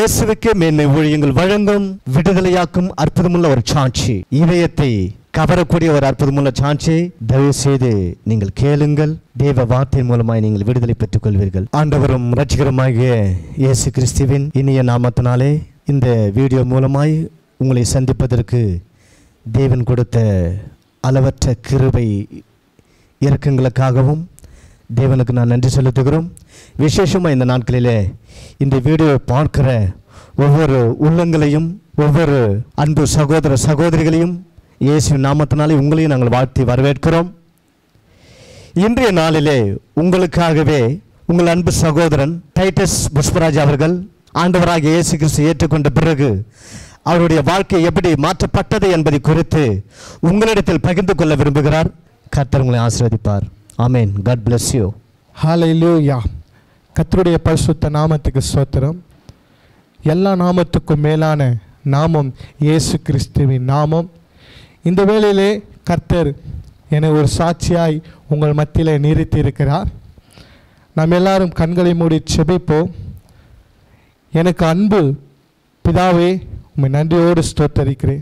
இயேசுவுக்கே மேன்மை ஊழியங்கள் வழங்கும் விடுதலையாக்கும் அற்புதமுள்ள ஒரு சாட்சி இதயத்தை கவரக்கூடிய ஒரு அற்புதமுள்ள சாட்சியை தயவு செய்து நீங்கள் கேளுங்கள் தேவ வார்த்தையின் மூலமாய் நீங்கள் விடுதலை பெற்றுக் கொள்வீர்கள் ஆண்டவரும் ரட்சிகரமாகிய இயேசு கிறிஸ்துவின் இனிய நாமத்தினாலே இந்த வீடியோ மூலமாய் உங்களை சந்திப்பதற்கு தேவன் கொடுத்த அளவற்ற கிருபை இரக்கங்களுக்காகவும் தேவனுக்கு நான் நன்றி செலுத்துகிறோம் விசேஷமாக இந்த நாட்களிலே இந்த வீடியோவை பார்க்கிற ஒவ்வொரு உள்ளங்களையும் ஒவ்வொரு அன்பு சகோதர சகோதரிகளையும் இயேசு நாமத்தினாலே உங்களையும் நாங்கள் வாழ்த்தி வரவேற்கிறோம் இன்றைய நாளிலே உங்களுக்காகவே உங்கள் அன்பு சகோதரன் டைட்டஸ் புஷ்பராஜ் அவர்கள் ஆண்டவராகிய இயேசு கிறிஸ்து ஏற்றுக்கொண்ட பிறகு அவருடைய வாழ்க்கை எப்படி மாற்றப்பட்டது என்பதை குறித்து உங்களிடத்தில் பகிர்ந்து கொள்ள விரும்புகிறார் கர்த்தர் உங்களை ஆசீர்வதிப்பார் ஆமென் காட் bless யூ ஹalleluya கர்த்தருடைய பரிசுத்த நாமத்துக்கு ஸ்தோத்திரம் எல்லா நாமத்துக்கும் மேலான நாமம் இயேசு கிறிஸ்துவின் நாமம் இந்த வேளையிலே கர்த்தர் என்னை ஒரு சாட்சியாய் உங்கள் மத்தியிலே நிறுத்தி இருக்கிறார் நாம் எல்லாரும் கண்களை மூடி செபிப்போம் எனக்கு அன்பு பிதாவே உம்மை நன்றியோடு ஸ்தோத்தரிக்கிறேன்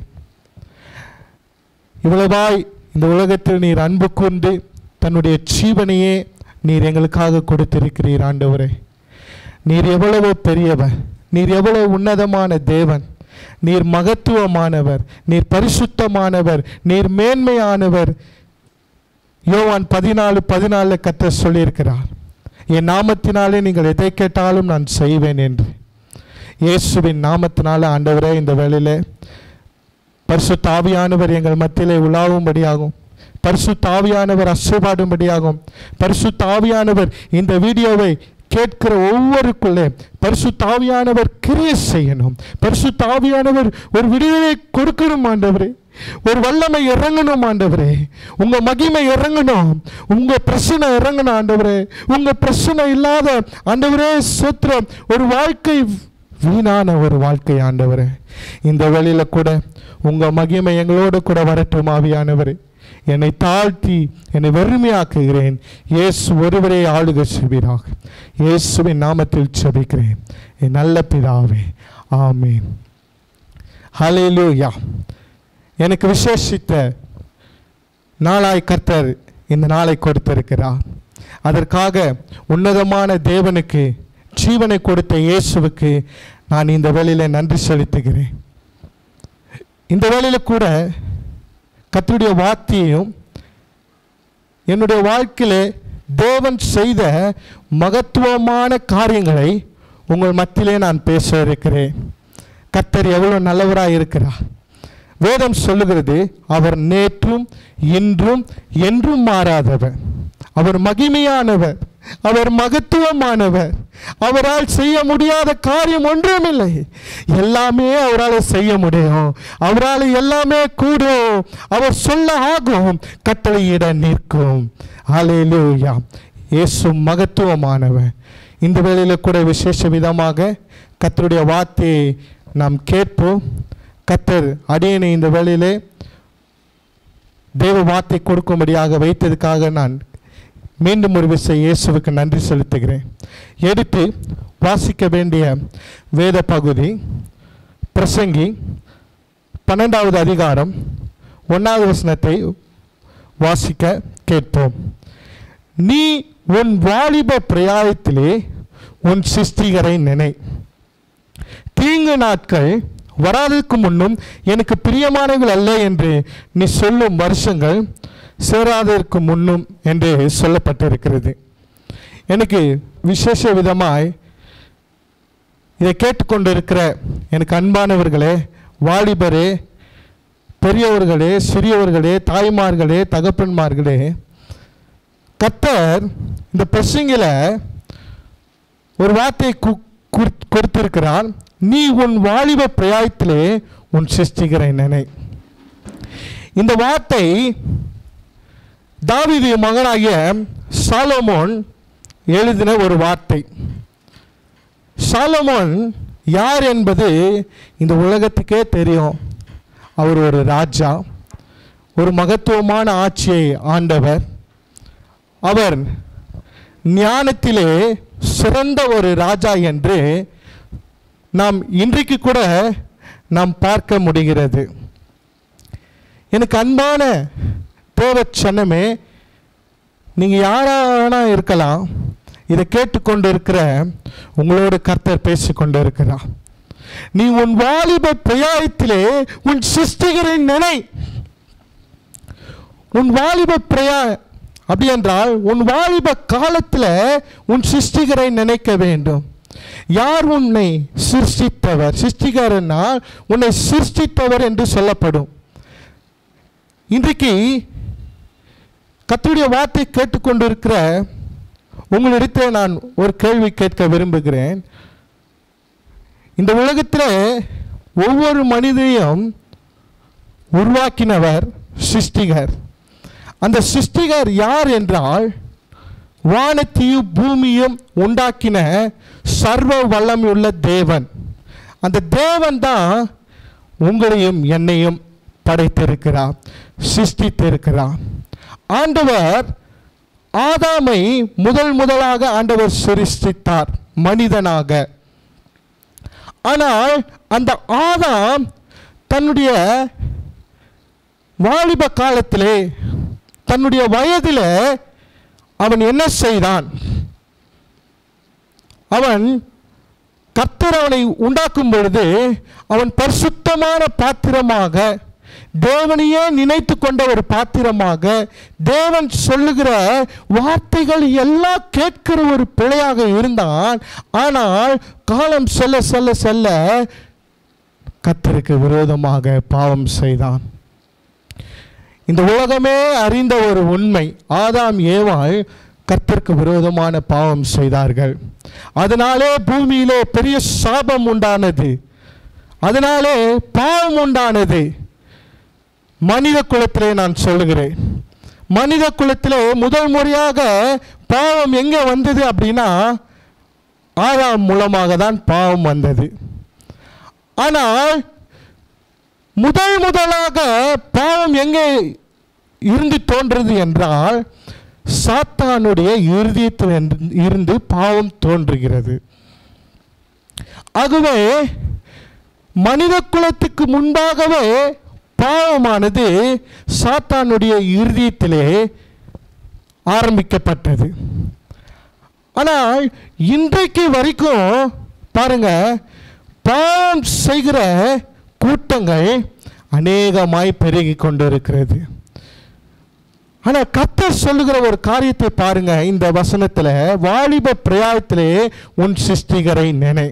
இவ்வளவாய் இந்த உலகத்தில் நீர் அன்பு கொண்டு தன்னுடைய ஜீவனையே நீர் எங்களுக்காக கொடுத்திருக்கிறீர் ஆண்டவரே நீர் எவ்வளவு பெரியவர் நீர் எவ்வளவு உன்னதமான தேவன் நீர் மகத்துவமானவர் நீர் பரிசுத்தமானவர் நீர் மேன்மையானவர் யோவான் பதினாலு பதினாலு கத்த சொல்லியிருக்கிறார் என் நாமத்தினாலே நீங்கள் எதை கேட்டாலும் நான் செய்வேன் என்று இயேசுவின் நாமத்தினால ஆண்டவரே இந்த வேளையிலே பரிசுத்த ஆவியானவர் எங்கள் மத்தியிலே உலாவும்படியாகும் பரிசுத்த ஆவியானவர் அசைபாடும்படியாகும் பரிசுத்த ஆவியானவர் இந்த வீடியோவை கேட்கிற ஒவ்வொருக்குள்ளே பரிசுத்த ஆவியானவர் கிரியை செய்யணும் பரிசுத்த ஆவியானவர் ஒரு விடுதலை கொடுக்கணும் ஆண்டவரே ஒரு வல்லமை இறங்கணும் ஆண்டவரே உங்க மகிமை இறங்கணும் உங்க பிரச்சனை இறங்கணும் ஆண்டவரே உங்க பிரச்சனை இல்லாத ஆண்டவரே சோத்திரம் ஒரு வாழ்க்கை வீணான ஒரு வாழ்க்கை ஆண்டவரே இந்த வழியில கூட உங்க மகிமை எங்களோடு கூட வரட்டும் ஆவியானவரே என்னை தாழ்த்தி என்னை வெறுமையாக்குகிறேன் இயேசு ஒருவரே ஆளுக செய்வீராக இயேசுவின் நாமத்தில் செபிக்கிறேன் என் நல்ல பிதாவே ஆமேன் ஹalleluya எனக்கு விசேஷித்த நாளாய் கர்த்தர் இந்த நாளை கொடுத்திருக்கிறார் அதற்காக உன்னதமான தேவனுக்கு ஜீவனை கொடுத்த இயேசுவுக்கு நான் இந்த வேளையில நன்றி செலுத்துகிறேன் இந்த வேளையில கூட கர்த்தருடைய வார்த்தையையும் என்னுடைய வாழ்க்கையிலே தேவன் செய்த மகத்துவமான காரியங்களை உங்கள் மத்தியிலே நான் பேச இருக்கிறேன் கர்த்தர் எவ்வளோ நல்லவராக இருக்கிறார் வேதம் சொல்லுகிறது அவர் நேற்றும் இன்றும் என்றும் மாறாதவர் அவர் மகிமையானவர் அவர் மகத்துவமானவர் அவரால் செய்ய முடியாத காரியம் ஒன்றுமில்லை எல்லாமே அவரால் செய்ய முடியும் அவரால் எல்லாமே கூடும் அவர் சொல்ல ஆகும் கட்டளையிட நிற்கும் ஹalleluya இயேசு மகத்துவமானவர் இந்த வேளையில கூட விசேஷ விதமாக கர்த்தருடைய வார்த்தையை நாம் கேட்போம் கர்த்தர் அடியனை இந்த வேளையிலே தேவ வார்த்தை கொடுக்கும்படியாக வைத்ததுக்காக நான் மீண்டும் ஒரு விசை இயேசுவுக்கு நன்றி செலுத்துகிறேன் எடுத்து வாசிக்க வேண்டிய வேத பகுதி பிரசங்கி பன்னெண்டாவது அதிகாரம் ஒன்றாவது வசனத்தை வாசிக்க கேட்போம் நீ உன் வாலிப பிரயாயத்திலே உன் சிருஷ்டிகரை நினை தீங்கு நாட்கள் வராததுக்கு முன்னும் எனக்கு பிரியமானவர்கள் அல்ல என்று நீ சொல்லும் வருஷங்கள் சேராததற்கு முன்னும் என்று சொல்லப்பட்டிருக்கிறது எனக்கு விசேஷ விதமாய் இதை கேட்டுக்கொண்டிருக்கிற எனக்கு அன்பானவர்களே வாலிபரே பெரியவர்களே சிறியவர்களே தாய்மார்களே தகப்பன்மார்களே கத்தர் இந்த பிரசங்கில ஒரு வார்த்தையை கு- குறி- கொடுத்திருக்கிறார் நீ உன் வாலிப பிரயாயத்திலே உன் சிருஷ்டிகரை நினை இந்த வார்த்தை தாவீது மகனாகிய சாலமோன் எழுதின ஒரு வார்த்தை சாலமோன் யார் என்பது இந்த உலகத்துக்கே தெரியும் அவர் ஒரு ராஜா ஒரு மகத்துவமான ஆட்சியை ஆண்டவர் அவர் ஞானத்திலே சிறந்த ஒரு ராஜா என்று நாம் இன்றைக்கு கூட நாம் பார்க்க முடிகிறது எனக்கு அன்பான தேவ சன்னமே நீங்கள் யாரானா இருக்கலாம் இதை கேட்டுக்கொண்டு இருக்கிற உங்களோட கர்த்தர் பேசிக்கொண்டு இருக்கிறார் நீ உன் வாலிப பிரயாயத்திலே உன் சிருஷ்டிகரை நினை உன் வாலிப பிரயா அப்படி என்றால் உன் வாலிப காலத்தில் உன் சிருஷ்டிகரை நினைக்க வேண்டும் யார் உன்னை சிருஷ்டித்தவர் சிருஷ்டிகர்னால் உன்னை சிருஷ்டித்தவர் என்று சொல்லப்படும் இன்றைக்கு கத்துடைய வார்த்தை கேட்டுக்கொண்டிருக்கிற உங்களிடத்தில் நான் ஒரு கேள்வி கேட்க விரும்புகிறேன் இந்த உலகத்தில் ஒவ்வொரு மனிதனையும் உருவாக்கினவர் சிருஷ்டிகர் அந்த சிருஷ்டிகர் யார் என்றால் வானத்தையும் பூமியும் உண்டாக்கின சர்வ வல்லமையுள்ள தேவன் அந்த தேவன் தான் உங்களையும் என்னையும் படைத்திருக்கிறார் சிருஷ்டித்திருக்கிறார் ஆண்டவர் ஆதாமை முதல் முதலாக ஆண்டவர் சிருஷ்டித்தார் மனிதனாக ஆனால் அந்த ஆதாம் தன்னுடைய வாலிப காலத்திலே தன்னுடைய வயதில் அவன் என்ன செய்தான் அவன் கர்த்தர் அவனை உண்டாக்கும் பொழுது அவன் பரிசுத்தமான பாத்திரமாக தேவனையே நினைத்து கொண்ட ஒரு பாத்திரமாக தேவன் சொல்லுகிற வார்த்தைகள் எல்லாம் கேட்கிற ஒரு பிழையாக இருந்தான் ஆனால் காலம் செல்ல செல்ல செல்ல கர்த்தருக்கு விரோதமாக பாவம் செய்தான் இந்த உலகமே அறிந்த ஒரு உண்மை ஆதாம் ஏவாள் கர்த்தருக்கு விரோதமான பாவம் செய்தார்கள் அதனாலே பூமியிலே பெரிய சாபம் உண்டானது அதனாலே பாவம் உண்டானது மனித குலத்திலே நான் சொல்லுகிறேன் மனித குலத்திலே முதல் முறையாக பாவம் எங்கே வந்தது அப்படின்னா ஆதாம் மூலமாக தான் பாவம் வந்தது ஆனால் முதல் முதலாக பாவம் எங்கே இருந்து தோன்றது என்றால் சாத்தானுடைய இருதயத்தில் இருந்து- இருந்து பாவம் தோன்றுகிறது ஆகவே மனித குலத்துக்கு முன்பாகவே பாவமானது சாத்தானுடைய இருதயத்திலே ஆரம்பிக்கப்பட்டது ஆனால் இன்றைக்கு வரைக்கும் பாருங்க பாவம் செய்கிற கூட்டங்கள் அநேகமாய் பெருகி கொண்டிருக்கிறது ஆனால் கர்த்தர் சொல்லுகிற ஒரு காரியத்தை பாருங்க இந்த வசனத்தில் வாலிப பிரயாயத்திலே உன் சிருஷ்டிகரை நினை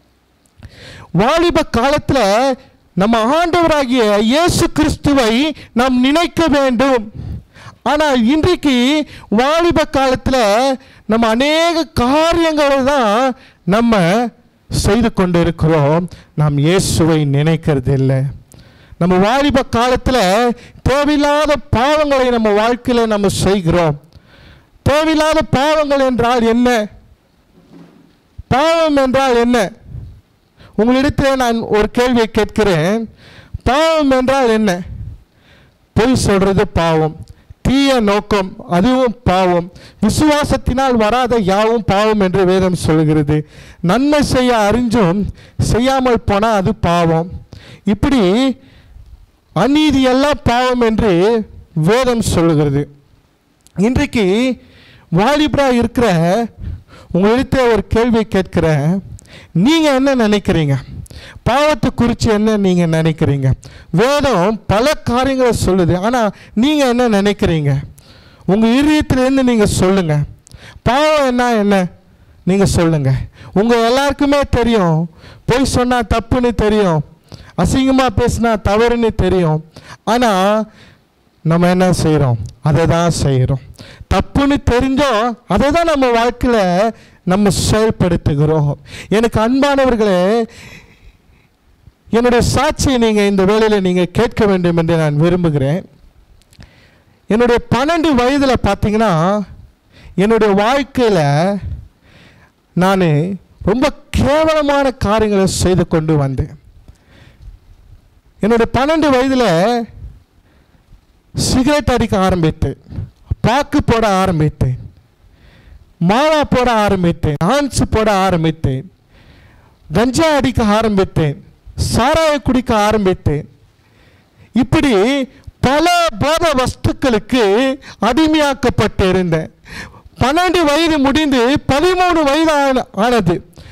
வாலிப காலத்தில் நம்ம ஆண்டவராகிய இயேசு கிறிஸ்துவை நாம் நினைக்க வேண்டும் ஆனால் இன்றைக்கு வாலிப காலத்தில் நம்ம அநேக காரியங்களை தான் நம்ம செய்து கொண்டு இருக்கிறோம் நாம் இயேசுவை நினைக்கிறது இல்லை நம்ம வாலிப காலத்தில் தேவையில்லாத பாவங்களை நம்ம வாழ்க்கையில் நம்ம செய்கிறோம் தேவையில்லாத பாவங்கள் என்றால் என்ன பாவம் என்றால் என்ன உங்களிடத்தில் நான் ஒரு கேள்வியை கேட்கிறேன் பாவம் என்றால் என்ன பொய் சொல்றது பாவம் தீய நோக்கம் அதுவும் பாவம் விசுவாசத்தினால் வராத யாவும் பாவம் என்று வேதம் சொல்கிறது நன்மை செய்ய அறிஞ்சும் செய்யாமல் போனால் அது பாவம் இப்படி அநீதி எல்லாம் பாவம் என்று வேதம் சொல்லுகிறது இன்றைக்கு வாலிபராக இருக்கிற உங்களிடத்த ஒரு கேள்வி கேட்கிறேன் நீங்கள் என்ன நினைக்கிறீங்க பாவத்தை குறித்து என்ன நீங்கள் நினைக்கிறீங்க வேதம் பல காரியங்களை சொல்லுது ஆனால் நீங்கள் என்ன நினைக்கிறீங்க உங்கள் இதயத்திலேருந்து நீங்கள் சொல்லுங்கள் பாவம் என்ன என்ன நீங்கள் சொல்லுங்கள் உங்கள் எல்லாருக்குமே தெரியும் பொய் சொன்னால் தப்புன்னு தெரியும் அசிங்கமாக பேசினா தவறுன்னு தெரியும் ஆனால் நம்ம என்ன செய்கிறோம் அதை தான் செய்கிறோம் தப்புன்னு தெரிஞ்சோம் அதை தான் நம்ம வாழ்க்கையில் நம்ம செயல்படுத்துகிறோம் எனக்கு அன்பானவர்களே என்னுடைய சாட்சியை நீங்கள் இந்த வேளையில் நீங்கள் கேட்க வேண்டும் என்று நான் விரும்புகிறேன் என்னுடைய பன்னெண்டு வயதில் பார்த்தீங்கன்னா என்னுடைய வாழ்க்கையில் நான் ரொம்ப கேவலமான காரியங்களை செய்து கொண்டு வந்தேன் என்னுடைய பன்னெண்டு வயதில் சிகரெட் அடிக்க ஆரம்பித்தேன் பாக்கு போட ஆரம்பித்தேன் மாவா போட ஆரம்பித்தேன் டான்ஸ் போட ஆரம்பித்தேன் கஞ்சா அடிக்க ஆரம்பித்தேன் சாராய குடிக்க ஆரம்பித்தேன் இப்படி பல போத வஸ்துக்களுக்கு அடிமையாக்கப்பட்டு இருந்தேன் பன்னெண்டு வயது முடிந்து பதிமூணு வயது ஆன- ஆனது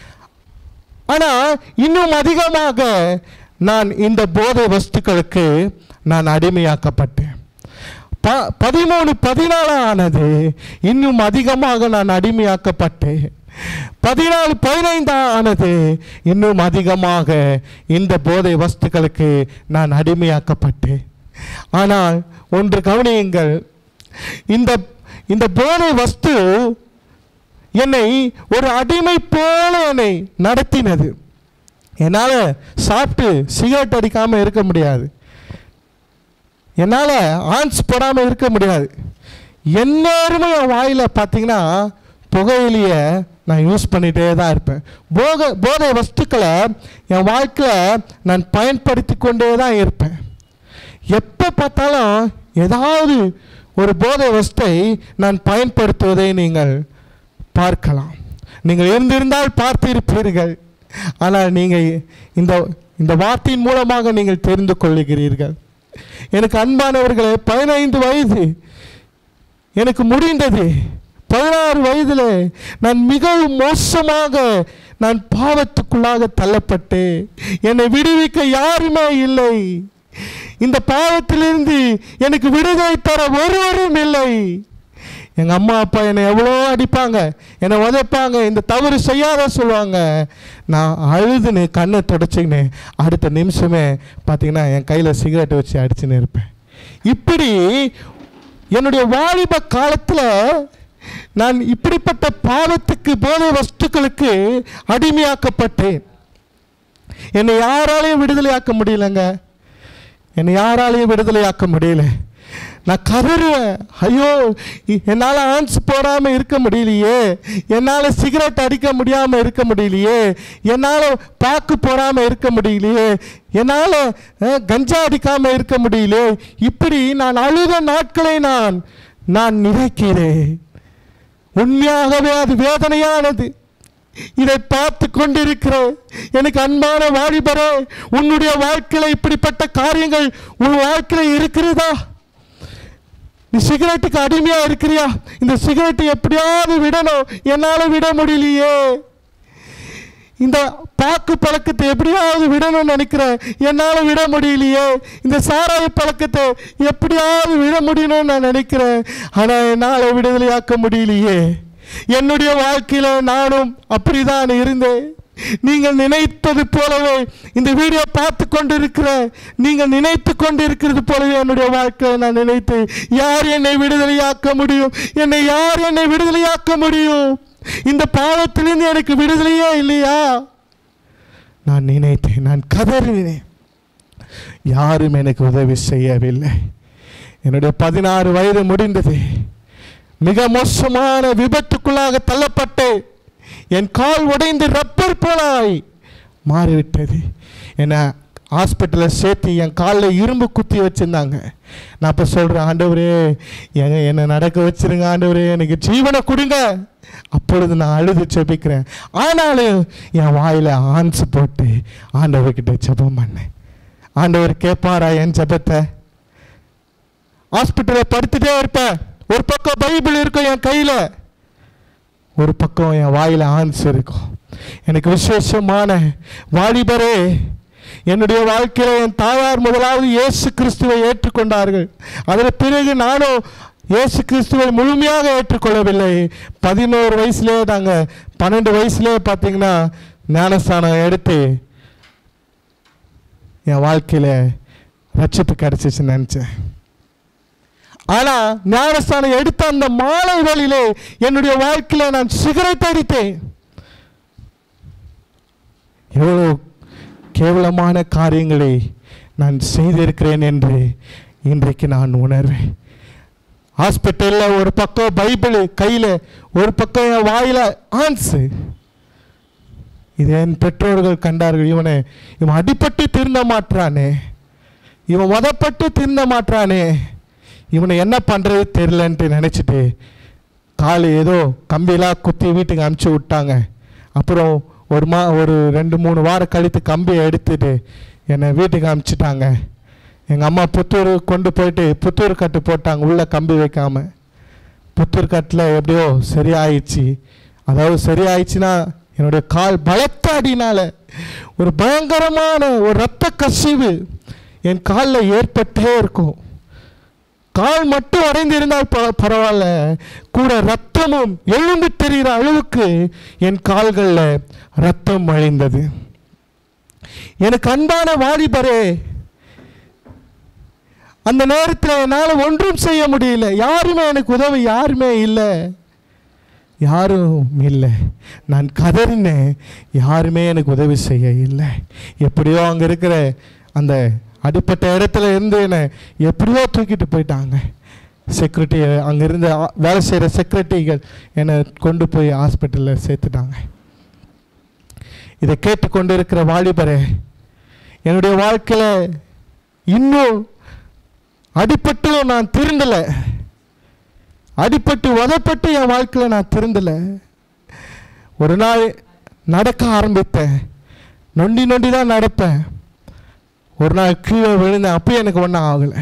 ஆனால் இன்னும் அதிகமாக நான் இந்த போதை வஸ்துக்களுக்கு நான் அடிமையாக்கப்பட்டேன் ப பதிமூணு பதினாலு ஆனது இன்னும் அதிகமாக நான் அடிமையாக்கப்பட்டேன் பதினாலு பதினைந்து ஆனது இன்னும் அதிகமாக இந்த போதை வஸ்துக்களுக்கு நான் அடிமையாக்கப்பட்டேன் ஆனால் ஒன்று கவனியுங்கள் இந்த இந்த போதை வஸ்து என்னை ஒரு அடிமை போல என்னை நடத்தினது என்னால் சாப்பிட்டு சிகரெட் அடிக்காமல் இருக்க முடியாது என்னால் ஆன்ஸ் போடாமல் இருக்க முடியாது எந்நேரமும் என் வாயில் பார்த்தீங்கன்னா புகையிலையை நான் யூஸ் பண்ணிகிட்டே தான் இருப்பேன் போக போதை வஸ்துக்களை என் வாழ்க்கையில் நான் பயன்படுத்தி கொண்டே தான் இருப்பேன் எப்போ பார்த்தாலும் ஏதாவது ஒரு போதை வஸ்தை நான் பயன்படுத்துவதை நீங்கள் பார்க்கலாம் நீங்கள் இருந்திருந்தால் பார்த்திருப்பீர்கள் ஆனால் நீங்கள் இந்த இந்த வார்த்தையின் மூலமாக நீங்கள் தெரிந்து கொள்ளுகிறீர்கள் எனக்கு அன்பானவர்களே பதினைந்து வயது எனக்கு முடிந்தது பதினாறு வயதில் நான் மிகவும் மோசமாக நான் பாவத்துக்குள்ளாக தள்ளப்பட்டு என்னை விடுவிக்க யாருமே இல்லை இந்த பாவத்திலிருந்து எனக்கு விடுதலை தர ஒருவரும் இல்லை எங்கள் அம்மா அப்பா என்னை எவ்வளோ அடிப்பாங்க என்னை உதைப்பாங்க இந்த தவறு செய்யாத சொல்லுவாங்க நான் அழுதுன்னு கண்ணை தொடச்சிக்கின்னு அடுத்த நிமிஷமே பார்த்தீங்கன்னா என் கையில் சிகரெட் வச்சு அடிச்சுன்னு இருப்பேன் இப்படி என்னுடைய வாலிப காலத்தில் நான் இப்படிப்பட்ட பாவத்துக்கு போதை வஸ்துக்களுக்கு அடிமையாக்கப்பட்டேன் என்னை யாராலையும் விடுதலையாக்க முடியலங்க என்னை யாராலையும் விடுதலையாக்க முடியல நான் கதறுவேன் ஐயோ இ- என்னால் ஆன்ஸ் போடாமல் இருக்க முடியலையே என்னால் சிகரெட் அடிக்க முடியாமல் இருக்க முடியலையே என்னால் பாக்கு போடாமல் இருக்க முடியலையே என்னால் அஹ், கஞ்சா அடிக்காமல் இருக்க முடியலையே இப்படி நான் அழுத நாட்களை நான் நான் நினைக்கிறேன் உண்மையாகவே அது வேதனையானது இதை பார்த்து கொண்டிருக்கிற எனக்கு அன்பான வாலிபரே உன்னுடைய வாழ்க்கையில இப்படிப்பட்ட காரியங்கள் உன் வாழ்க்கையில இருக்கிறதா நீ சிகரெட்டுக்கு அடிமையா இருக்கிறியா இந்த சிகரெட் எப்படியாவது விடணும் என்னால விட முடியலையே இந்த பாக்கு பழக்கத்தை எப்படியாவது விடணும்னு நினைக்கிறேன் என்னால் விட முடியலையே இந்த சாராய பழக்கத்தை எப்படியாவது விட முடியணும்னு நான் நினைக்கிறேன் ஆனால் என்னால் விடுதலையாக்க முடியலையே என்னுடைய வாழ்க்கையில் நானும் அப்படிதான் இருந்தேன் நீங்கள் நினைத்தது போலவே இந்த வீடியோ பார்த்து கொண்டிருக்கிற நீங்கள் நினைத்து கொண்டிருக்கிறது போலவே என்னுடைய வாழ்க்கையை நான் நினைத்தேன் யார் என்னை விடுதலையாக்க முடியும் என்னை யார் என்னை விடுதலையாக்க முடியும் இந்த பாவத்திலிருந்து எனக்கு விடுதலையே இல்லையா நான் நினைத்தேன் நான் கதறினேன் யாரும் எனக்கு உதவி செய்யவில்லை என்னுடைய பதினாறு வயது முடிந்தது மிக மோசமான விபத்துக்குள்ளாக தள்ளப்பட்டு என் கால் உடைந்து ரப்பர் போலாய் மாறிவிட்டது என்னை ஹாஸ்பிட்டலில் சேர்த்து என் காலில் இரும்பு குத்தி வச்சுருந்தாங்க நான் இப்போ சொல்கிறேன் ஆண்டவரே எங்க என்னை நடக்க வச்சிருங்க ஆண்டவரே எனக்கு ஜீவனை கொடுங்க அப்பொழுது நான் அழுது ஜெபிக்கிறேன் ஆனாலும் என் வாயில் ஆன்ஸ் போட்டு ஆண்டவர்கிட்ட ஜெபம் பண்ணேன் ஆண்டவர் கேட்பாரா என் ஜெபத்தை ஹாஸ்பிட்டலில் படுத்துட்டே இருப்பேன் ஒரு பக்கம் பைபிள் இருக்கும் என் கையில் ஒரு பக்கம் என் வாயில் ஆன்ஸ் இருக்கும் எனக்கு விசேஷமான வாலிபரே என்னுடைய வாழ்க்கையில் என் தாயார் முதலாவது இயேசு கிறிஸ்துவை ஏற்றுக்கொண்டார்கள் அதில் பிறகு நானும் இயேசு கிறிஸ்துவை முழுமையாக ஏற்றுக்கொள்ளவில்லை பதினோரு வயசுலேயே நாங்கள் பன்னெண்டு வயசுலேயே பார்த்தீங்கன்னா ஞானஸ்தானம் எடுத்து என் வாழ்க்கையில் ரட்சிப்பு கிடச்சிச்சுன்னு நினச்சேன் ஆனால் ஞானஸ்தானம் எடுத்த அந்த மாலை வேளையிலே என்னுடைய வாழ்க்கையில் நான் சிகரெட் அடித்தேன் எவ்வளோ கேவலமான காரியங்களை நான் செய்திருக்கிறேன் என்று இன்றைக்கு நான் உணர்வேன் ஹாஸ்பிட்டலில் ஒரு பக்கம் பைபிள் கையில் ஒரு பக்கம் என் வாயில் ஆன்ஸு இது என் பெற்றோர்கள் கண்டார்கள் இவனை இவன் அடிபட்டு திருந்த மாட்டானே இவன் உதப்பட்டு திருந்த மாட்டானே இவனை என்ன பண்ணுறது தெரிலன்ட்டு நினச்சிட்டு கால் ஏதோ கம்பியெல்லாம் குத்தி வீட்டுக்கு அனுப்பிச்சி விட்டாங்க அப்புறம் ஒரு மா ஒரு ரெண்டு மூணு வாரம் கழித்து கம்பியை எடுத்துட்டு என்னை வீட்டுக்கு அனுப்பிச்சிட்டாங்க எங்கள் அம்மா புத்தூர் கொண்டு போயிட்டு புத்தூர் கட்டு போட்டாங்க உள்ளே கம்பி வைக்காம புத்தூர் கட்டில் எப்படியோ சரியாயிடுச்சு அதாவது சரியாயிடுச்சுன்னா என்னுடைய கால் பலத்த அடினால ஒரு பயங்கரமான ஒரு ரத்த கசிவு என் காலில் ஏற்பட்டே இருக்கும் கால் மட்டும் உடைந்திருந்தால் ப பரவாயில்ல கூட ரத்தமும் எழும்பி தெரிகிற அளவுக்கு என் கால்களில் ரத்தம் வழிந்தது எனக்கு அன்பான வாலிபரே அந்த நேரத்தில் என்னால் ஒன்றும் செய்ய முடியல யாருமே எனக்கு உதவி யாருமே இல்லை யாரும் இல்லை நான் கதறினேன் யாருமே எனக்கு உதவி செய்ய இல்லை எப்படியோ அங்கே இருக்கிற அந்த அடிப்பட்ட இடத்துல இருந்து என்னை எப்படியோ தூக்கிட்டு போயிட்டாங்க செக்யூரிட்டி அங்கே இருந்த ஆ- வேலை செய்கிற செக்யூரிட்டிகள் என்னை கொண்டு போய் ஹாஸ்பிட்டலில் சேர்த்துட்டாங்க இதை கேட்டுக்கொண்டு இருக்கிற வாலிபரே என்னுடைய வாழ்க்கையில் இன்னும் அடிபட்டும் நான் திருந்தலை அடிபட்டு உதப்பட்டு என் வாழ்க்கையில் நான் திருந்தலை ஒரு நாள் நடக்க ஆரம்பித்தேன் நொண்டி நொண்டி தான் நடப்பேன் ஒரு நாள் கீழே விழுந்தேன் அப்பயும் எனக்கு ஒன்றும் ஆகலை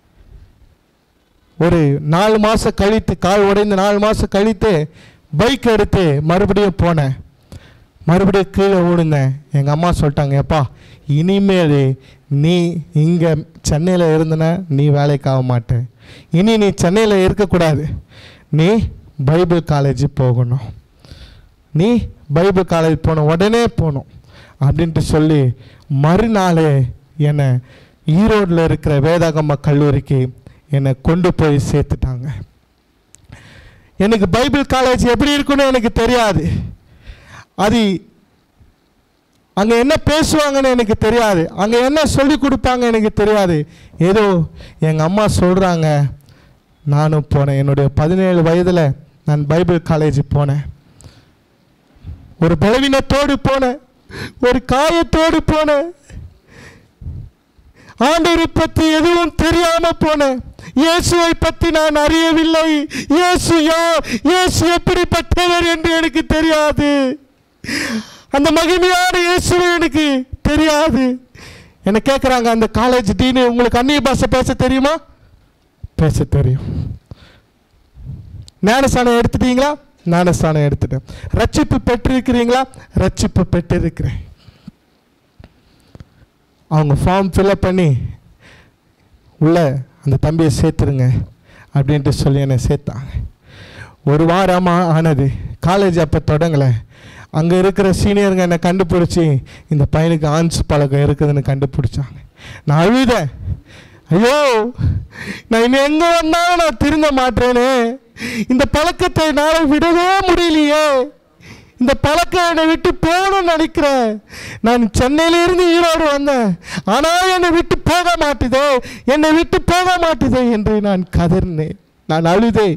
ஒரு நாலு மாதம் கழித்து கால் உடைந்து நாலு மாதம் கழித்து பைக் எடுத்து மறுபடியும் போனேன் மறுபடியும் கீழே விழுந்தேன் எங்கள் அம்மா சொல்லிட்டாங்க எப்பா இனிமேல் நீ இங்கே சென்னையில் இருந்தன நீ வேலைக்கு ஆக மாட்டேன் இனி நீ சென்னையில் இருக்கக்கூடாது நீ பைபிள் காலேஜ் போகணும் நீ பைபிள் காலேஜ் போகணும் உடனே போகணும் அப்படின்ட்டு சொல்லி மறுநாளே என்னை ஈரோட்டில் இருக்கிற வேதாகம்ம கல்லூரிக்கு என்னை கொண்டு போய் சேர்த்துட்டாங்க எனக்கு பைபிள் காலேஜ் எப்படி இருக்குன்னு எனக்கு தெரியாது அது அங்கே என்ன பேசுவாங்கன்னு எனக்கு தெரியாது அங்கே என்ன சொல்லி கொடுப்பாங்க எனக்கு தெரியாது ஏதோ எங்கள் அம்மா சொல்கிறாங்க நானும் போனேன் என்னுடைய பதினேழு வயதில் நான் பைபிள் காலேஜ் போனேன் ஒரு பலவீனத்தோடு போனேன் ஒரு காயத்தோடு போனேன் ஆண்டவரை பற்றி எதுவும் தெரியாம போனேன் இயேசுவை பற்றி நான் அறியவில்லை இயேசு யார் இயேசு எப்படிப்பட்டவர் என்று எனக்கு தெரியாது அந்த மகிமையான இயேசுவை எனக்கு தெரியாது என்ன கேட்குறாங்க அந்த காலேஜ் டீனு உங்களுக்கு அந்நிய பாஷை பேச தெரியுமா பேச தெரியும் ஞானஸ்தானம் எடுத்துட்டீங்களா ஞானஸ்தானம் எடுத்துட்டேன் ரட்சிப்பு பெற்றிருக்கிறீங்களா ரட்சிப்பு பெற்றிருக்கிறேன் அவங்க ஃபார்ம் ஃபில்அப் பண்ணி உள்ள அந்த தம்பியை சேர்த்துருங்க அப்படின்ட்டு சொல்லி என்னை சேர்த்தாங்க ஒரு வாரமாக ஆனது காலேஜ் அப்போ தொடங்கலை அங்கே இருக்கிற சீனியருங்க என்னை கண்டுபிடிச்சி இந்த பையனுக்கு ஆன்ஸ் பழக்கம் இருக்குதுன்னு கண்டுபிடிச்சாங்க நான் அழுதேன் ஐயோ நான் இனி எங்கே வந்தாலும் நான் திருந்த மாட்டேனே இந்த பழக்கத்தை என்னால் விடவே முடியலையே இந்த பழக்கம் என்னை விட்டு போகணும்னு நினைக்கிறேன் நான் சென்னையிலிருந்து ஈரோடு வந்தேன் ஆனால் என்னை விட்டு போக மாட்டுதே என்னை விட்டு போக மாட்டுதே என்று நான் கதறினேன் நான் அழுதேன்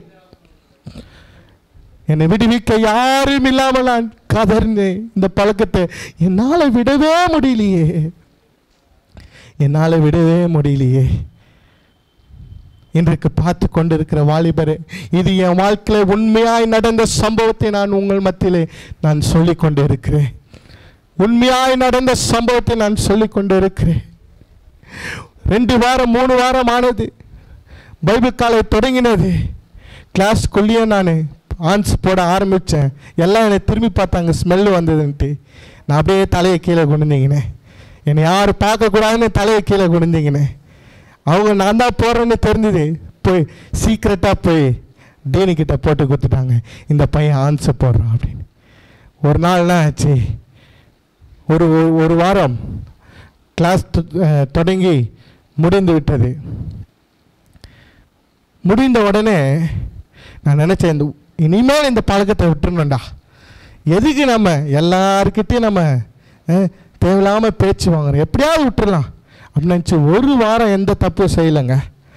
என்னை விடுவிக்க யாரும் இல்லாமல் நான் கதறினேன் இந்த பழக்கத்தை என்னால் விடவே முடியலையே என்னால் விடவே முடியலையே இன்றைக்கு பார்த்து கொண்டிருக்கிற வாலிபரே இது என் வாழ்க்கையில் உண்மையாய் நடந்த சம்பவத்தை நான் உங்கள் மத்தியிலே நான் சொல்லிக் கொண்டு இருக்கிறேன் உண்மையாய் நடந்த சம்பவத்தை நான் சொல்லிக் கொண்டு இருக்கிறேன் ரெண்டு வாரம் மூணு வாரம் ஆனது பைபிள் காலை தொடங்கினது கிளாஸ்க்குள்ளேயே நான் ஆன்ஸ் போட ஆரம்பித்தேன் எல்லாம் என்னை திரும்பி பார்த்தாங்க ஸ்மெல்லு வந்ததுன்ட்டு நான் அப்படியே தலையை கீழே குனிந்தீங்கண்ணே என்னை யாரும் பார்க்கக்கூடாதுன்னு தலையை கீழே குனிந்தீங்கண்ணே அவங்க நான் தான் போகிறேன்னு தெரிஞ்சுது போய் சீக்ரெட்டாக போய் டீனி கிட்ட போட்டு கொடுத்துட்டாங்க இந்த பையன் ஆன்சர் போடுறான் அப்படின்னு ஒரு நாள்னா ஆச்சு ஒரு ஒரு- ஒரு வாரம் கிளாஸ் தொடங்கி முடிந்து விட்டது முடிந்த உடனே நான் நினச்சேன் இந்த இனிமேல் இந்த பழக்கத்தை விட்டுருணும்டா எதுக்கு நம்ம எல்லாருக்கிட்டையும் நம்ம அஹ், தேவையில்லாமல் பேச்சு வாங்குறோம் எப்படியாவது விட்டுறலாம் அப்படின்னு நினச்சி ஒரு வாரம் எந்த தப்பும் செய்யலைங்க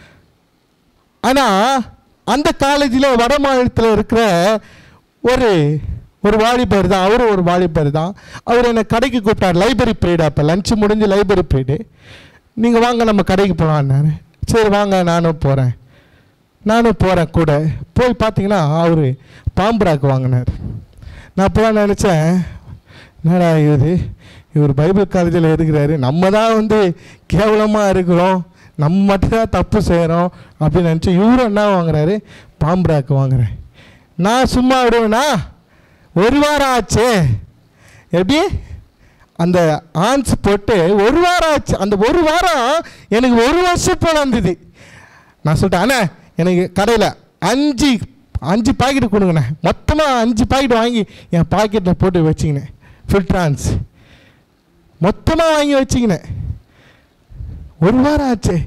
ஆனால் அந்த காலேஜில் வட மாநிலத்தில் இருக்கிற ஒரு ஒரு வாலிபர் தான் அவரும் ஒரு வாலிபர் தான் அவர் என்னை கடைக்கு கூப்பிட்டார் லைப்ரரி பீரியட் அப்போ லஞ்சு முடிஞ்சு லைப்ரரி பீரியடு நீங்கள் வாங்க நம்ம கடைக்கு போகலான்னாரு சரி வாங்க நானும் போகிறேன் நானும் போகிறேன் கூட போய் பார்த்தீங்கன்னா அவர் பாம்புராக்கு வாங்கினார் நான் அப்போ தான் நினச்சேன் என்னடா இது இவர் பைபிள் காலேஜில் இருக்கிறாரு நம்ம தான் வந்து கேவலமாக இருக்கிறோம் நம்ம மட்டும்தான் தப்பு செய்கிறோம் அப்படின்னு நினச்சி இவரும் என்ன வாங்குறாரு பாம்பராக்கு வாங்குறேன் நான் சும்மா விடுவேனா ஒரு வாரம் ஆச்சே எப்படி அந்த ஆன்ஸ் போட்டு ஒரு வாரம் ஆச்சு அந்த ஒரு வாரம் எனக்கு ஒரு வருஷம் போல இருந்தது நான் சொல்லிட்டேன் அண்ணே எனக்கு கடையில் அஞ்சு அஞ்சு பாக்கெட் கொடுங்கண்ணே மொத்தமாக அஞ்சு பாக்கெட் வாங்கி என் பாக்கெட்டில் போட்டு வச்சிக்கினேன் ஃபில்ட்ரான்ஸ் மொத்தமாக வாங்கி வச்சிக்கினேன் ஒரு வாரம் ஆச்சு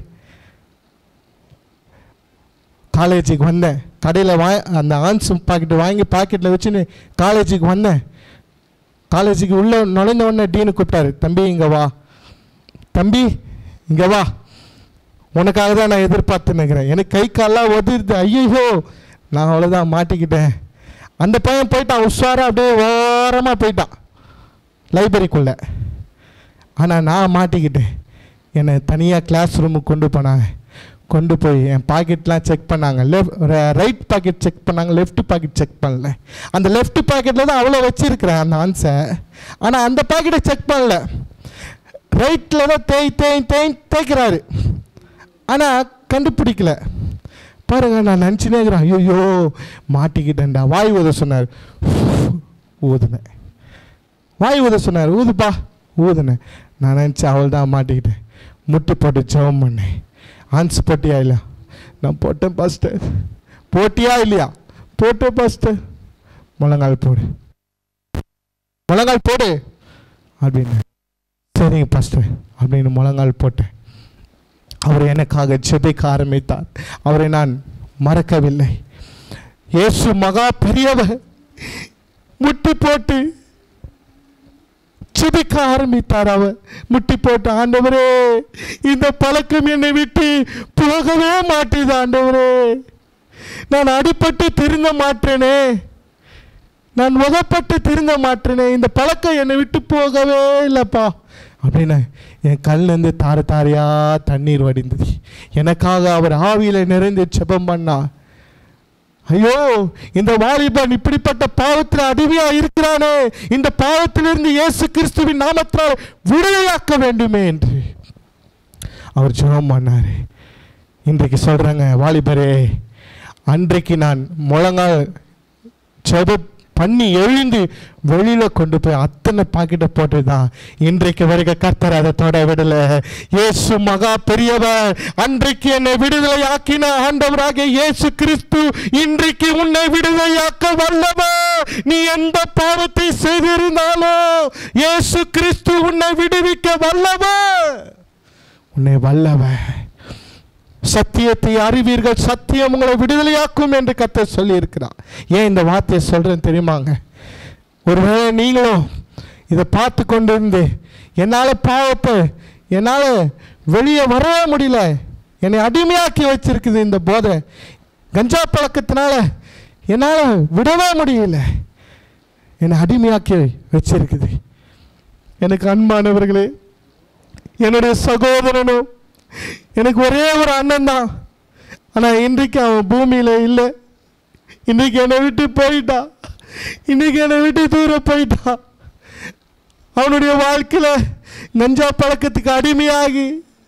காலேஜுக்கு வந்தேன் கடையில் வா அந்த ஆன்ஸ் பாக்கெட் வாங்கி பாக்கெட்டில் வச்சுன்னு காலேஜுக்கு வந்தேன் காலேஜுக்கு உள்ளே நுழைந்த உடனே டீனு கூப்பிட்டாரு தம்பி இங்கே வா தம்பி இங்கே வா உனக்காக தான் நான் எதிர்பார்த்து நிற்கிறேன் எனக்கு கை கால்லாம் உதருது ஐயோ நான் அவ்வளோதான் மாட்டிக்கிட்டேன் அந்த பையன் போயிட்டான் உஷாரா அப்படியே ஓரமாக போயிட்டான் லைப்ரரிக்குள்ளே ஆனால் நான் மாட்டிக்கிட்டேன் என்னை தனியாக கிளாஸ் ரூமுக்கு கொண்டு போனாங்க கொண்டு போய் என் பாக்கெட்லாம் செக் பண்ணாங்க லெஃப்ட் ரைட் பாக்கெட் செக் பண்ணாங்க லெஃப்ட் பாக்கெட் செக் பண்ணல அந்த லெஃப்ட் பாக்கெட்டில் தான் அவ்வளோ வச்சிருக்கிறேன் அந்த ஆன்சர் ஆனால் அந்த பாக்கெட்டை செக் பண்ணல ரைட்டில் தான் தேய் தேய் தேய் தேய்க்கிறாரு ஆனால் கண்டுபிடிக்கல பாருங்க நான் நினச்சினே இருக்கிறேன் ஐயோ மாட்டிக்கிட்டேன்டா வாய் ஊத சொன்னார் ஊதுனேன் வாய் ஊத சொன்னார் ஊதுப்பா ஊதுனேன் நான் நினச்சேன் அவள் தான் மாட்டிக்கிட்டேன் முட்டு போட்டு ஜெபம் பண்ணேன் ஆன்ஸ் போட்டியா இல்லையா நான் போட்டேன் பாஸ்டர் போட்டியா இல்லையா போட்டேன் பாஸ்டர் முழங்கால் போடு முழங்கால் போடு அப்படின்னு சரிங்க பாஸ்டர் அப்படின்னு முழங்கால் போட்டேன் அவர் எனக்காக ஜெபிக்க ஆரம்பித்தார் அவரை நான் மறக்கவில்லை இயேசு மகா பெரியவர் முட்டி போட்டு ஜெபிக்க ஆரம்பித்தார் அவர் முட்டி போட்டு ஆண்டவரே இந்த பழக்கம் என்னை விட்டு போகவே மாட்டேது ஆண்டவரே நான் அடிபட்டு திருந்த மாட்டேனே நான் உதப்பட்டு திருந்த மாட்டேனே இந்த பழக்கம் என்னை விட்டு போகவே இல்லைப்பா அப்படின்னு என் கல்லேருந்து தார தாரையா தண்ணீர் வடிந்தது எனக்காக அவர் ஆவியில் நிறைந்து செபம் பண்ணா ஐயோ இந்த வாலிபன் இப்படிப்பட்ட பாவத்தில் அடிமையா இருக்கிறானே இந்த பாவத்திலிருந்து இயேசு கிறிஸ்துவின் நாமத்தால் விடுதலையாக்க வேண்டுமே என்று அவர் ஜெபம் பண்ணாரு இன்றைக்கு சொல்றாங்க வாலிபரே அன்றைக்கு நான் முழங்கால் ஜெப பண்ணி எழுந்து வெளியில கொண்டு போய் அத்தனை பாக்கெட்டை போட்டு தான் இன்றைக்கு வரைக்கும் கர்த்தர் அதை தொட விடல இயேசு மகா பெரியவர் அன்றைக்கு என்னை விடுதலை ஆக்கின ஆண்டவராக இயேசு கிறிஸ்து இன்றைக்கு உன்னை விடுதலையாக்க வல்லவர் நீ எந்த பாவத்தை செய்திருந்தாலும் இயேசு கிறிஸ்து உன்னை விடுவிக்க வல்லவர் உன்னை வல்லவர் சத்தியத்தை அறிவீர்கள் சத்தியம் உங்களை விடுதலையாக்கும் என்று கர்த்தர் சொல்லியிருக்கிறார் ஏன் இந்த வார்த்தையை சொல்கிறேன் தெரியுமாங்க ஒருவேளை நீங்களும் இதை பார்த்து கொண்டு இருந்து என்னால் பாவத்தை என்னால் வெளியே வரவே முடியல என்னை அடிமையாக்கி வச்சிருக்குது இந்த போதை கஞ்சா பழக்கத்தினால என்னால் விடவே முடியல என்னை அடிமையாக்கி வச்சிருக்குது எனக்கு அன்பானவர்களே என்னுடைய சகோதரனும் எனக்கு ஒரே ஒரு அண்ணன் தான் ஆனால் இன்றைக்கு அவன் பூமியில் இல்லை இன்றைக்கு என்னை விட்டு போயிட்டான் இன்றைக்கி என்னை விட்டு தூரம் போயிட்டான் அவனுடைய வாழ்க்கையில் நஞ்சா பழக்கத்துக்கு அடிமையாகி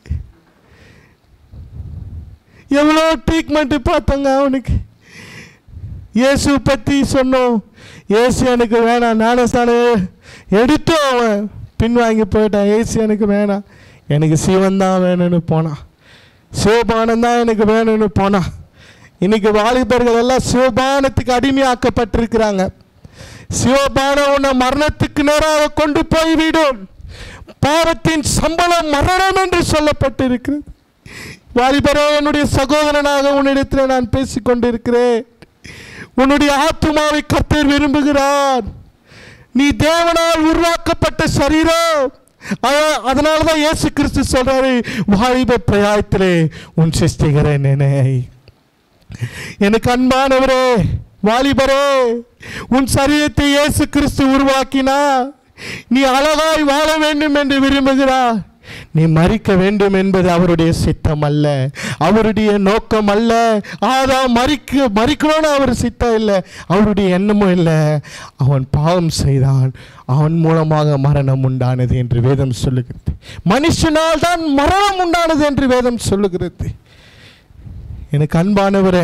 எவ்வளோ ட்ரீட்மெண்ட்டு பார்த்தோங்க அவனுக்கு இயேசு பற்றி சொன்னோம் இயேசு எனக்கு வேணாம் ஞானஸ்தானே எடுத்து அவன் பின்வாங்கி போயிட்டான் இயேசு எனக்கு வேணாம் எனக்கு சிவன் தான் வேணும்னு போனான் சிவபானம் தான் எனக்கு வேணும்னு போனான் இன்னைக்கு வாலிபர்கள் எல்லாம் சிவபானத்துக்கு அடிமையாக்கப்பட்டிருக்கிறாங்க சிவபானம் உன்னை மரணத்துக்கு நேராக கொண்டு போய்விடும் பாவத்தின் சம்பளம் மரணம் என்று சொல்லப்பட்டிருக்கிறது வாலிபரே என்னுடைய சகோதரனாக உன்னிடத்தில் நான் பேசிக் கொண்டிருக்கிறேன் உன்னுடைய ஆத்துமாவை கர்த்தர் விரும்புகிறார் நீ தேவனால் உருவாக்கப்பட்ட சரீரம் அத- அதனால தான் இயேசு கிறிஸ்து சொல்றாரு வாலிப பிரயாயத்திலே உன் சிருஷ்டிகரை நினை எனக்கு அன்பானவரே வாலிபரே உன் சரீரத்தை இயேசு கிறிஸ்து உருவாக்கினா நீ அழகாய் வாழ வேண்டும் என்று விரும்புகிறார் நீ மறிக்க வேண்டும் என்பது அவருடைய சித்தம் அல்ல அவருடைய நோக்கம் அல்ல ஆதாம் மறிக்க மறிக்கணும்னு அவர் சித்தம் இல்லை அவருடைய எண்ணமும் இல்லை அவன் பாவம் செய்தான் அவன் மூலமாக மரணம் உண்டானது என்று வேதம் சொல்லுகிறது மனுஷனால் தான் மரணம் உண்டானது என்று வேதம் சொல்லுகிறது எனக்கு அன்பானவரே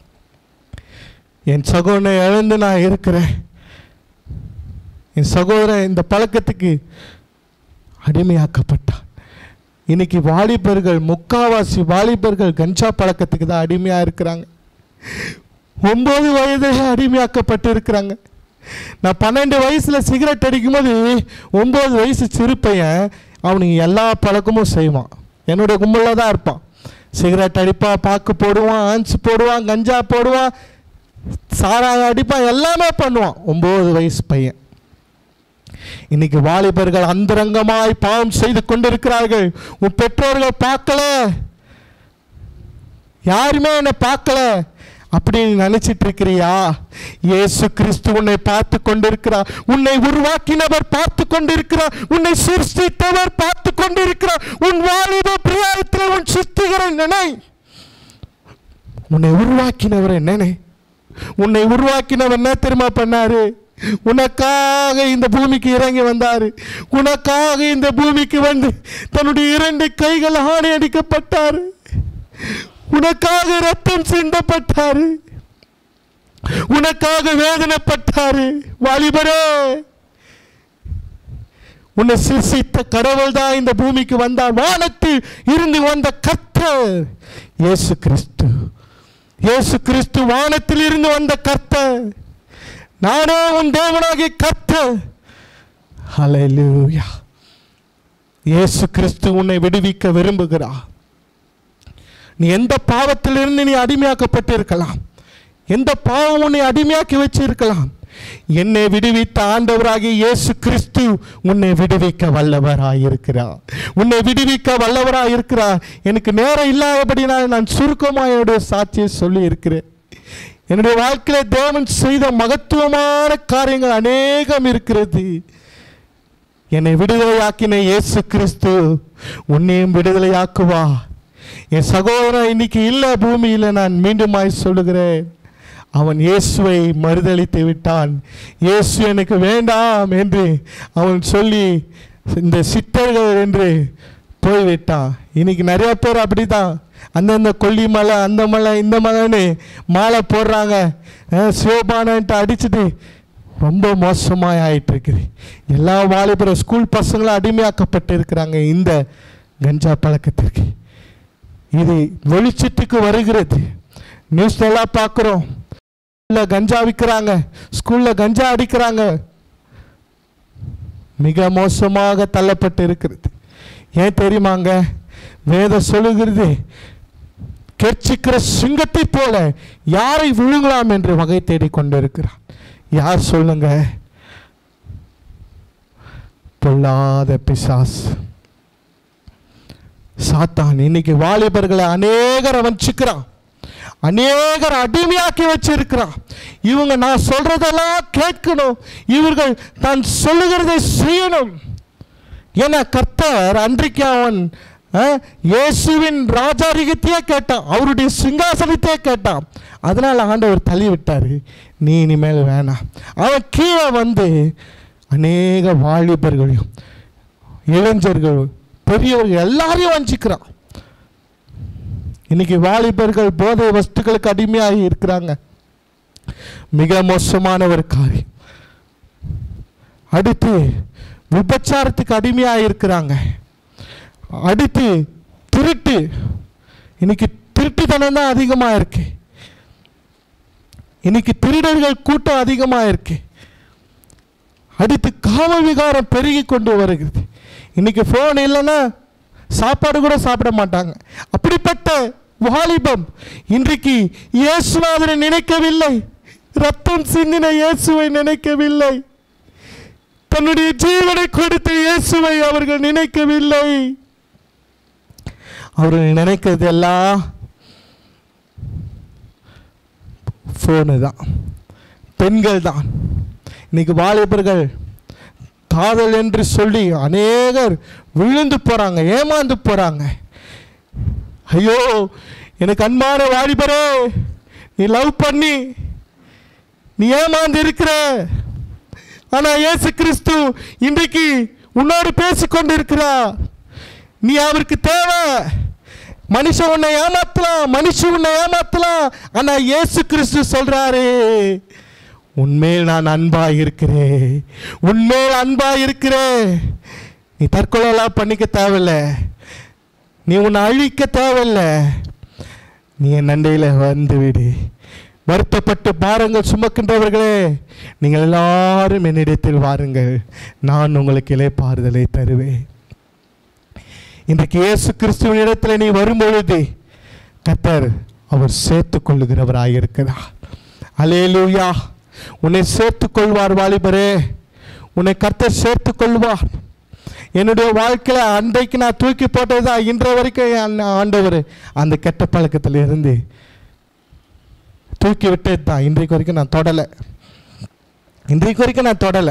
என் சகோதரனை இழந்து நான் இருக்கிறேன் என் சகோதரன் இந்த பழக்கத்துக்கு அடிமையாக்கப்பட்டான் இன்னைக்கு வாலிபர்கள் முக்காவாசி வாலிபர்கள் கஞ்சா பழக்கத்துக்கு தான் அடிமையாக இருக்கிறாங்க ஒம்பது வயதில் அடிமையாக்கப்பட்டு இருக்கிறாங்க நான் பன்னெண்டு வயசில் சிகரெட் அடிக்கும்போது ஒம்பது வயசு சிறு பையன் அவனுக்கு எல்லா பழக்கமும் செய்வான் என்னுடைய கும்பலில் தான் இருப்பான் சிகரெட் அடிப்பான் பாக்கு போடுவான் ஆன்ஸ் போடுவான் கஞ்சா போடுவான் சாராயம் அடிப்பான் எல்லாமே பண்ணுவான் ஒம்பது வயசு பையன் இன்னைக்கு வாலிபர்கள் அந்தரங்கமாய் பாவம் செய்து கொண்டிருக்கிறார்கள் உன் பெற்றோர்கள் பார்க்கல யாருமே என்னை பார்க்கல அப்படின்னு நினைச்சிட்டு இருக்கிறியா இயேசு கிறிஸ்து உன்னை பார்த்து கொண்டிருக்கிறார் உன்னை உருவாக்கினவர் பார்த்து கொண்டிருக்கிறார் உன்னை சிருஷ்டித்தவர் பார்த்து கொண்டிருக்கிறார் உன் வாலிப பிரியாயத்தில் உன் சிருஷ்டிகரை நினை உன்னை உருவாக்கினவரை நினை உன்னை உருவாக்கினவர் என்ன தெரியுமா பண்ணாரு உனக்காக இந்த பூமிக்கு இறங்கி வந்தாரு உனக்காக இந்த பூமிக்கு வந்து தன்னுடைய இரண்டு கைகள் ஆணை அடிக்கப்பட்டாரு உனக்காக ரத்தம் சிந்தப்பட்டாரு உனக்காக வேதனைப்பட்டாரு வாலிபரே உன்னை சிருஷித்த கடவுள் தான் இந்த பூமிக்கு வந்தார் வானத்தில் இருந்து வந்த கர்த்தர் இயேசு கிறிஸ்து இயேசு கிறிஸ்து வானத்தில் இருந்து வந்த கர்த்தர் நானே உன் தேவனாகிய கர்த்தர் ஹalleluya இயேசு கிறிஸ்து உன்னை விடுவிக்க விரும்புகிறார் நீ எந்த பாவத்திலிருந்து நீ அடிமையாக்கப்பட்டு இருக்கலாம் எந்த பாவம் உன்னை அடிமையாக்கி வச்சிருக்கலாம் என்னை விடுவித்த ஆண்டவராகிய இயேசு கிறிஸ்து உன்னை விடுவிக்க வல்லவராய் இருக்கிறார் உன்னை விடுவிக்க வல்லவராய் இருக்கிறார் எனக்கு நேரம் இல்லாதபடினால் நான் சுருக்கமாக என்னுடைய சாட்சியை சொல்லி இருக்கிறேன் என்னுடைய வாழ்க்கையில தேவன் செய்த மகத்துவமான காரியங்கள் அநேகம் இருக்கிறது என்னை விடுதலையாக்கின இயேசு கிறிஸ்து உன்னையும் விடுதலையாக்குவா என் சகோதரன் இன்னைக்கு இல்லை பூமியில் நான் மீண்டுமாய் சொல்லுகிறேன் அவன் இயேசுவை மறுதளித்து விட்டான் இயேசு எனக்கு வேண்டாம் என்று அவன் சொல்லி இந்த சித்தர்கள் என்று போய்விட்டான் இன்னைக்கு நிறைய பேர் அப்படிதான் அந்தந்த கொல்லி மலை அந்த மலை இந்த மலைன்னு மாலை போடுறாங்க அஹ் சிவபானன்ட்டு அடிச்சுட்டு ரொம்ப மோசமாக ஆயிட்டு இருக்குது எல்லா வாலிபர ஸ்கூல் பசங்களும் அடிமையாக்கப்பட்டு இருக்கிறாங்க இந்த கஞ்சா பழக்கத்திற்கு இது வெளிச்சத்துக்கு வருகிறது நியூஸ்ல எல்லாம் பார்க்குறோம் ஸ்கூலில் கஞ்சா விற்கிறாங்க ஸ்கூலில் கஞ்சா அடிக்கிறாங்க மிக மோசமாக தள்ளப்பட்டு இருக்கிறது ஏன் தெரியுமாங்க வேதம் சொல்லுகிறது கெர்ச்சிக்கிற சிங்கத்தை போல யாரை விழுங்கலாம் என்று வகை தேடிக் கொண்டிருக்கிறார் யார் சொல்லுங்க பொல்லாத பிசாஸ் சாத்தான் இன்னைக்கு வாலிபர்களை அநேகரை வஞ்சிக்கிறான் அநேகர் அடிமையாக்கி வச்சிருக்கிறான் இவங்க நான் சொல்றதெல்லாம் கேட்கணும் இவர்கள் தான் சொல்லுகிறதை செய்யணும் ஏன்னா கர்த்தர் அன்றைக்கு அவன் அஹ், இயேசுவின் ராஜாரிகத்தையே கேட்டான் அவருடைய சிங்காசனத்தையே கேட்டான் அதனால் ஆண்டவர் தள்ளி விட்டார் நீ இனிமேல் வேணாம் அவன் கீழே வந்து அநேக வாலிபர்களையும் இளைஞர்கள் பெரியவர்கள் எல்லாரையும் வஞ்சிக்கிறான் இன்னைக்கு வாலிபர்கள் போதை வஸ்துக்களுக்கு அடிமையாகி இருக்கிறாங்க மிக மோசமான ஒரு காரியம் அடுத்து விபச்சாரத்துக்கு அடிமையாக இருக்கிறாங்க அடுத்து திருட்டு இன்னைக்கு திருட்டுத்தனம் தான் அதிகமாக இருக்கு இன்னைக்கு திருடர்கள் கூட்டம் அதிகமாக இருக்கு அடுத்து காம விகாரம் பெருகி கொண்டு வருகிறது இன்னைக்கு ஃபோன் இல்லைன்னா சாப்பாடு கூட சாப்பிட மாட்டாங்க அப்படிப்பட்ட வாலிபம் இன்றைக்கு இயேசுநாதரை நினைக்கவில்லை ரத்தம் சிந்தின இயேசுவை நினைக்கவில்லை தன்னுடைய ஜீவனை கொடுத்த இயேசுவை அவர்கள் நினைக்கவில்லை அவர்கள் நினைக்கிறது எல்லாம் ஃபோனு தான் பெண்கள் தான் இன்னைக்கு வாலிபர்கள் காதல் என்று சொல்லி அநேகர் விழுந்து போகிறாங்க ஏமாந்து போகிறாங்க ஐயோ எனக்கு அன்பான வாலிபரே நீ லவ் பண்ணி நீ ஏமாந்து இருக்கிற ஆனா இயேசு கிறிஸ்து இன்றைக்கு உன்னோடு பேசிக்கொண்டு இருக்கிறார் நீ அவருக்கு தேவை மனுஷன் உன்னை ஏமாத்தலாம் மனுஷன் உன்னை ஏமாத்தலாம் ஆனா இயேசு கிறிஸ்து சொல்றாரு உன்மேல் நான் அன்பா இருக்கிறேன் உன்மேல் அன்பா இருக்கிறேன் நீ தற்கொலைலாம் பண்ணிக்க தேவையில்ல நீ உன்னை அழிக்க தேவையில்ல நீ என் நண்டையில் வந்து விடு வருத்தப்பட்டு பாருங்கள் சுமக்கின்றவர்களே நீங்கள் எல்லாரும் என்னிடத்தில் வாருங்கள் நான் உங்களுக்கு இலைப்பாறுதலை தருவேன் இன்றைக்கு இயேசு கிறிஸ்துவின் இடத்துல நீ வரும்பொழுது கத்தர் அவர் சேர்த்து கொள்ளுகிறவராக இருக்கிறார் அலேலூயா உன்னை சேர்த்து கொள்வார் வாலிபரே உன்னை கர்த்தர் சேர்த்து கொள்வார் என்னுடைய வாழ்க்கையில் அன்றைக்கு நான் தூக்கி போட்டதுதான் இன்ற வரைக்கும் என் ஆண்டவர் அந்த கெட்ட பழக்கத்தில் இருந்து தூக்கி விட்டது தான் இன்றைக்கு வரைக்கும் நான் தொடலை இன்றைக்கு வரைக்கும் நான் தொடலை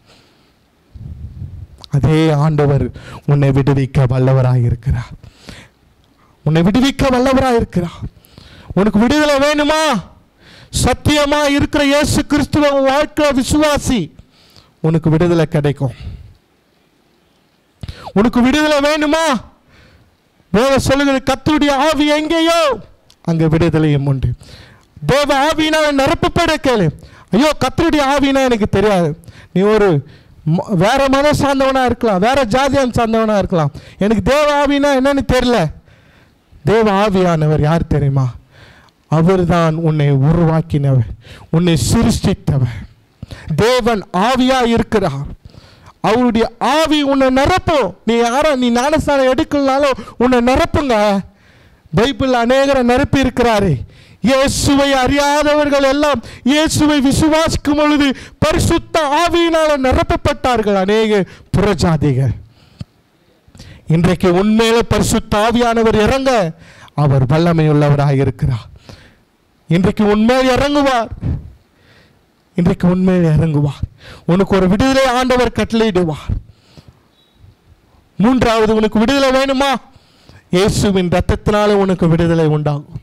அதே ஆண்டவர் உன்னை விடுவிக்க வல்லவராக இருக்கிறார் உன்னை விடுவிக்க வல்லவராக இருக்கிறார் உனக்கு விடுதலை வேணுமா சத்தியமா இருக்கிற இயேசு கிறிஸ்துவ உன் வாழ்க்கை விசுவாசி உனக்கு விடுதலை கிடைக்கும் உனக்கு விடுதலை வேணுமா வேற சொல்லுகிறது கத்துடைய ஆவி எங்கேயோ அங்க விடுதலையும் உண்டு தேவ ஆவியினால நிரப்பப்பட கேளு ஐயோ கத்தருடைய ஆவினா எனக்கு தெரியாது நீ ஒரு ம- வேற மதம் சார்ந்தவனா இருக்கலாம் வேற ஜாதியம் சார்ந்தவனா இருக்கலாம் எனக்கு தேவ ஆவினா என்னன்னு தெரியல தேவ ஆவியானவர் யார் தெரியுமா அவர்தான் உன்னை உருவாக்கினவர் உன்னை சிருஷ்டித்தவர் தேவன் ஆவியா இருக்கிறார் அவருடைய ஆவி உன்னை நிரப்பும் நீ யாரோ நீ ஞானஸ்தானம் எடுக்கலனாலும் உன்னை நிரப்புங்க பைபிள் அநேகரை நிரப்பி இருக்கிறாரு இயேசுவை அறியாதவர்கள் எல்லாம் இயேசுவை விசுவாசிக்கும் பொழுது பரிசுத்த ஆவியினால நிரப்பப்பட்டார்கள் அநேக புறஜாதிகள் இன்றைக்கு உண்மையில பரிசுத்த ஆவியானவர் இறங்க அவர் வல்லமையுள்ளவராக இருக்கிறார் இன்றைக்கு உண்மையில் இறங்குவார் இன்றைக்கு உண்மையில் இறங்குவார் உனக்கு ஒரு விடுதலை ஆண்டவர் கட்டளையிடுவார் மூன்றாவது உனக்கு விடுதலை வேணுமா இயேசுவின் ரத்தத்தினால உனக்கு விடுதலை உண்டாகும்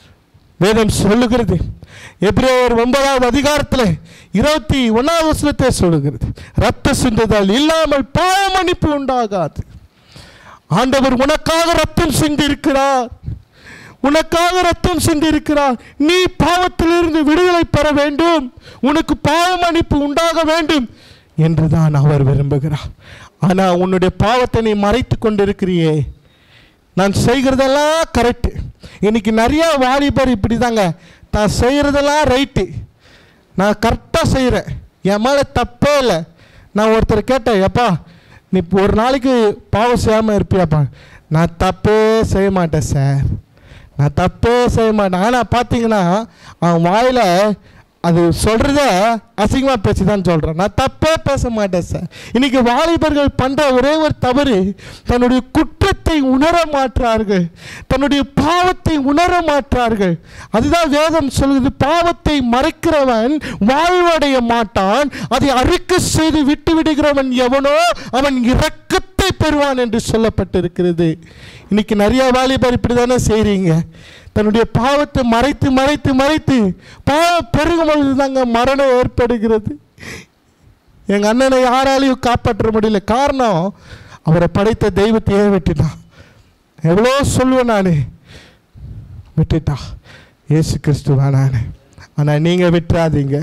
வேதம் சொல்லுகிறது எபிரேயர் ஒன்பதாவது அதிகாரத்தில் இருபத்தி ஒன்றாவது வசனத்தை சொல்லுகிறது ரத்த சிந்துதல் இல்லாமல் பாவ மன்னிப்பு உண்டாகாது ஆண்டவர் உனக்காக ரத்தம் சிந்திருக்கிறார் உனக்காக ரத்தம் சிந்திருக்கிறார் நீ பாவத்திலிருந்து விடுதலை பெற வேண்டும் உனக்கு பாவ மன்னிப்பு உண்டாக வேண்டும் என்றுதான் அவர் விரும்புகிறார் ஆனால் உன்னுடைய பாவத்தை நீ மறைத்து கொண்டிருக்கிறியே நான் செய்கிறதெல்லாம் கரெக்டு இன்னைக்கு நிறைய வாலிபர் இப்படி தாங்க நான் செய்கிறதெல்லாம் ரைட்டு நான் கரெக்டாக செய்கிறேன் என் மேலே தப்பே இல்லை நான் ஒருத்தர் கேட்டேன் எப்பா நீ இப்போ ஒரு நாளைக்கு பாவம் செய்யாமல் இருப்பியாப்பா நான் தப்பே செய்ய மாட்டேன் சார் நான் தப்பே செய்ய மாட்டேன் ஆனால் பார்த்தீங்கன்னா அவன் வாயில் அது சொல்கிறத அசிங்கமாக பேசி தான் சொல்கிறேன் நான் தப்பே பேச மாட்டேன் சார் இன்னைக்கு வாலிபர்கள் பண்ணுற ஒரே ஒரு தவறு தன்னுடைய குற்றத்தை உணர மாற்றார்கள் தன்னுடைய பாவத்தை உணர மாற்றார்கள் அதுதான் வேதம் சொல்கிறது பாவத்தை மறைக்கிறவன் வாழ்வடைய மாட்டான் அதை அறுக்க செய்து விட்டு விடுகிறவன் எவனோ அவன் இரக்கத்தை பெறுவான் என்று சொல்லப்பட்டிருக்கிறது இன்னைக்கு நிறைய வாலிபர் இப்படி தானே செய்கிறீங்க தன்னுடைய பாவத்தை மறைத்து மறைத்து மறைத்து பாவம் பெருகும் பொழுது தாங்க மரணம் ஏற்படுகிறது எங்கள் அண்ணனை யாராலையும் காப்பாற்ற முடியல காரணம் அவரை படைத்த தெய்வத்தையே விட்டுட்டான் எவ்வளோ சொல்லுவேன் நான் விட்டுட்டா இயேசு கிறிஸ்து வேணான்னு ஆனால் நீங்கள் விட்டுறாதீங்க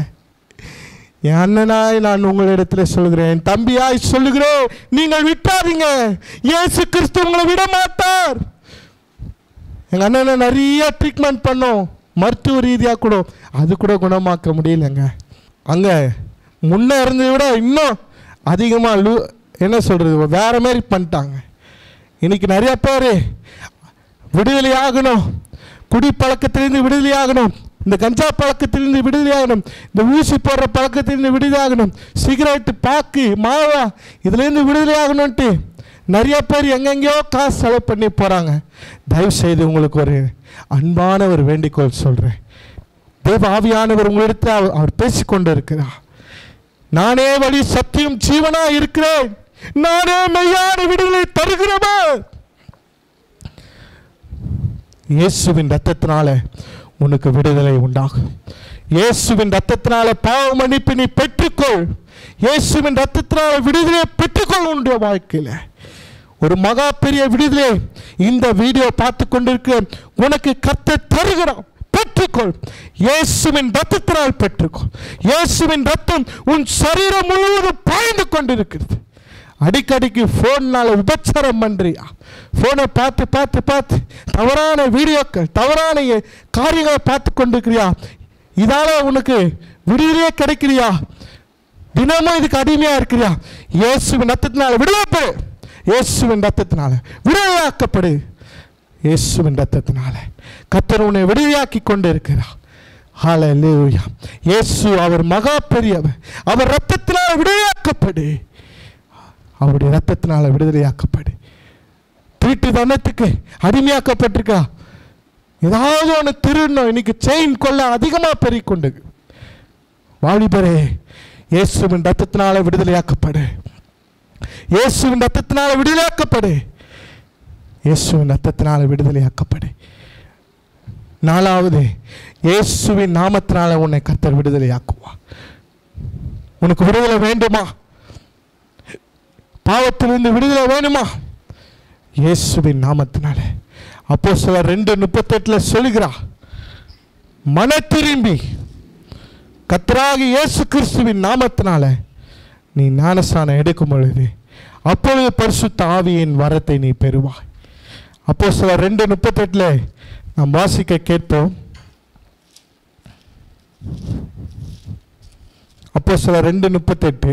என் அண்ணனாய் நான் உங்களிடத்தில் சொல்கிறேன் என் தம்பியாய் சொல்லுகிறேன் நீங்கள் விட்டாதீங்க இயேசு கிறிஸ்து உங்களை விட மாட்டார் எங்கள் அண்ணனை நிறைய ட்ரீட்மெண்ட் பண்ணோம் மருத்துவ ரீதியாக கூட அது கூட குணமாக்க முடியலங்க அங்கே முன்னே இருந்ததை விட இன்னும் அதிகமாக லூ என்ன சொல்கிறது வேற மாதிரி பண்ணிட்டாங்க இன்னைக்கு நிறைய பேர் விடுதலை ஆகணும் குடி பழக்கத்திலிருந்து விடுதலை ஆகணும் இந்த கஞ்சா பழக்கத்திலிருந்து விடுதலை ஆகணும் இந்த ஊசி போடுற பழக்கத்திலிருந்து விடுதலை ஆகணும் சிகரெட்டு பாக்கு மாவா இதுலேருந்து விடுதலை ஆகணும்ன்ட்டு நிறைய பேர் எங்கெங்கேயோ காசு செலவு பண்ணி போகிறாங்க தயவு செய்து உங்களுக்கு ஒரு அன்பான ஒரு வேண்டிக்கோள் சொல்கிறேன் தேவ ஆவியானவர் உங்களிடத்தில் அவர் அவர் பேசிக்கொண்டு இருக்கிறார் நானே வழி சத்தியம் ஜீவனா இருக்கிறேன் நானே மெய்யான விடுதலை தருகிறவர் இயேசுவின் ரத்தத்தினால உனக்கு விடுதலை உண்டாகும் இயேசுவின் ரத்தத்தினால பாவ மன்னிப்பு நீ பெற்றுக்கொள் இயேசுவின் ரத்தத்தினால விடுதலையை பெற்றுக்கொள் உன்னுடைய வாழ்க்கையில ஒரு மகா பெரிய விடுதலை இந்த வீடியோ பார்த்து கொண்டிருக்க உனக்கு கத்த தருகிறான் பெற்றுக்கொள் இயேசுவின் ரத்தத்தினால் பெற்றுக்கொள் இயேசுவின் ரத்தம் உன் சரீரம் முழுவதும் பாய்ந்து கொண்டிருக்கிறது அடிக்கடிக்கு ஃபோன்னால உபச்சாரம் பண்றியா ஃபோனை பார்த்து பார்த்து பார்த்து தவறான வீடியோக்கள் தவறான எ- காரியங்களை பார்த்து கொண்டிருக்கிறியா இதால உனக்கு விடுதலையே கிடைக்கலையா தினமும் இதுக்கு அடிமையா இருக்கிறியா இயேசுவின் ரத்தத்தினால விடுதலைப்படு இயேசுவின் ரத்தத்தினால விடுதலையாக்கப்படு இயேசுவின் ரத்தத்தினால கத்தர் உன்னை விடுதலையாக்கி கொண்டு இருக்கிறார் ஹalleluya இயேசு அவர் மகா பெரியவர் அவர் ரத்தத்தினால விடுதலையாக்கப்படு அவருடைய ரத்தத்தினால விடுதலையாக்கப்படு திருட்டு தனத்துக்கு அடிமையாக்கப்பட்டிருக்கா ஏதாவது ஒன்று திருடணும் இன்னைக்கு செயின் கொள்ள அதிகமாக பெருகிக்கொண்டு வாலிபரே இயேசுவின் ரத்தத்தினால விடுதலையாக்கப்படு இயேசுவின் ரத்தத்தினால விடுதலையாக்கப்படு இயேசுவின் ரத்தத்தினால விடுதலையாக்கப்படு நாலாவது இயேசுவின் நாமத்தினால உன்னை கத்தர் விடுதலையாக்குவா உனக்கு விடுதலை வேண்டுமா பாவத்திலிருந்து விடுதலை வேணுமா இயேசுவின் நாமத்தினால அப்போ சில ரெண்டு முப்பத்தெட்டில் சொல்லுகிறா மன திரும்பி கத்தராகி இயேசு கிறிஸ்துவின் நாமத்தினால நீ ஞானஸ்தானம் எடுக்கும் பொழுது அப்பொழுது பரிசுத்த ஆவியின் வரத்தை நீ பெறுவாய் அப்போ சில ரெண்டு முப்பத்தெட்டில் நாம் வாசிக்க கேட்போம் அப்போ சில ரெண்டு முப்பத்தெட்டு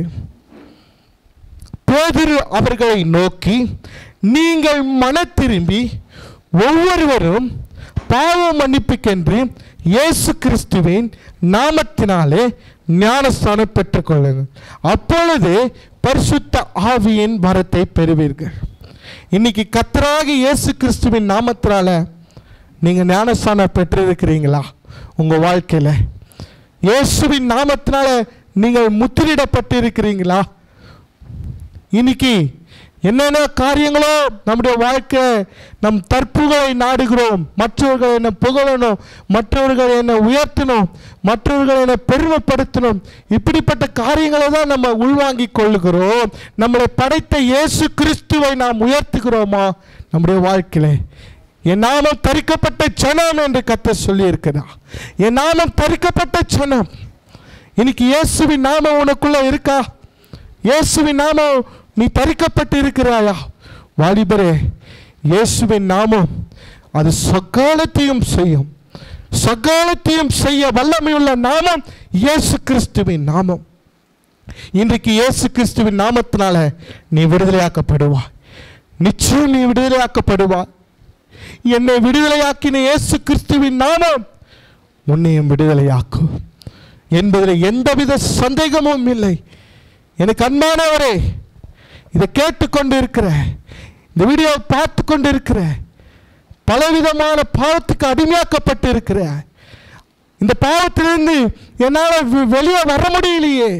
பேதுரு அவர்களை நோக்கி நீங்கள் மன திரும்பி ஒவ்வொருவரும் பாவ மன்னிப்புக்கென்று இயேசு கிறிஸ்துவின் நாமத்தினாலே ஞானஸ்தானம் பெற்றுக்கொள்ளுங்கள் அப்பொழுது பரிசுத்த ஆவியின் வரத்தை பெறுவீர்கள் இன்னைக்கு கத்தராகி இயேசு கிறிஸ்துவின் நாமத்தினால நீங்கள் ஞானஸ்தானம் பெற்றிருக்கிறீங்களா உங்கள் வாழ்க்கையில் இயேசுவின் நாமத்தினால நீங்கள் முத்திரிடப்பட்டு இருக்கிறீங்களா இன்னைக்கு என்னென்ன காரியங்களோ நம்முடைய வாழ்க்கை நம் தற்புகளை நாடுகிறோம் மற்றவர்கள் என்னை புகழணும் மற்றவர்கள் என்னை உயர்த்தணும் மற்றவர்கள் என்னை பெருமைப்படுத்தணும் இப்படிப்பட்ட காரியங்களை தான் நம்ம உள்வாங்கிக் கொள்ளுகிறோம் நம்மளை படைத்த இயேசு கிறிஸ்துவை நாம் உயர்த்துகிறோமா நம்முடைய வாழ்க்கையில என் நாமம் தரிக்கப்பட்ட ஜனம் என்று கத்த சொல்லியிருக்கிறார் என் நாமம் தரிக்கப்பட்ட ஜனம் இன்னைக்கு இயேசுவின் நாமம் உனக்குள்ள இருக்கா இயேசுவின் நாமம் நீ தரிக்கப்பட்டு இருக்கிறாயா வாலிபரே இயேசுவின் நாமம் அது சகாலத்தையும் செய்யும் சகாலத்தையும் செய்ய வல்லமையுள்ள நாமம் இயேசு கிறிஸ்துவின் நாமம் இன்றைக்கு இயேசு கிறிஸ்துவின் நாமத்தினால நீ விடுதலையாக்கப்படுவாய் நிச்சயம் நீ விடுதலையாக்கப்படுவாய் என்னை விடுதலையாக்கின இயேசு கிறிஸ்துவின் நாமம் உன்னையும் விடுதலையாக்கும் என்பதில் எந்தவித சந்தேகமும் இல்லை எனக்கு அன்பானவரே இதை கேட்டுக்கொண்டு இருக்கிற இந்த வீடியோவை பார்த்து கொண்டு இருக்கிற பலவிதமான பாவத்துக்கு அடிமையாக்கப்பட்டு இருக்கிற இந்த பாவத்திலிருந்து என்னால் வெ- வெளியே வர முடியலையே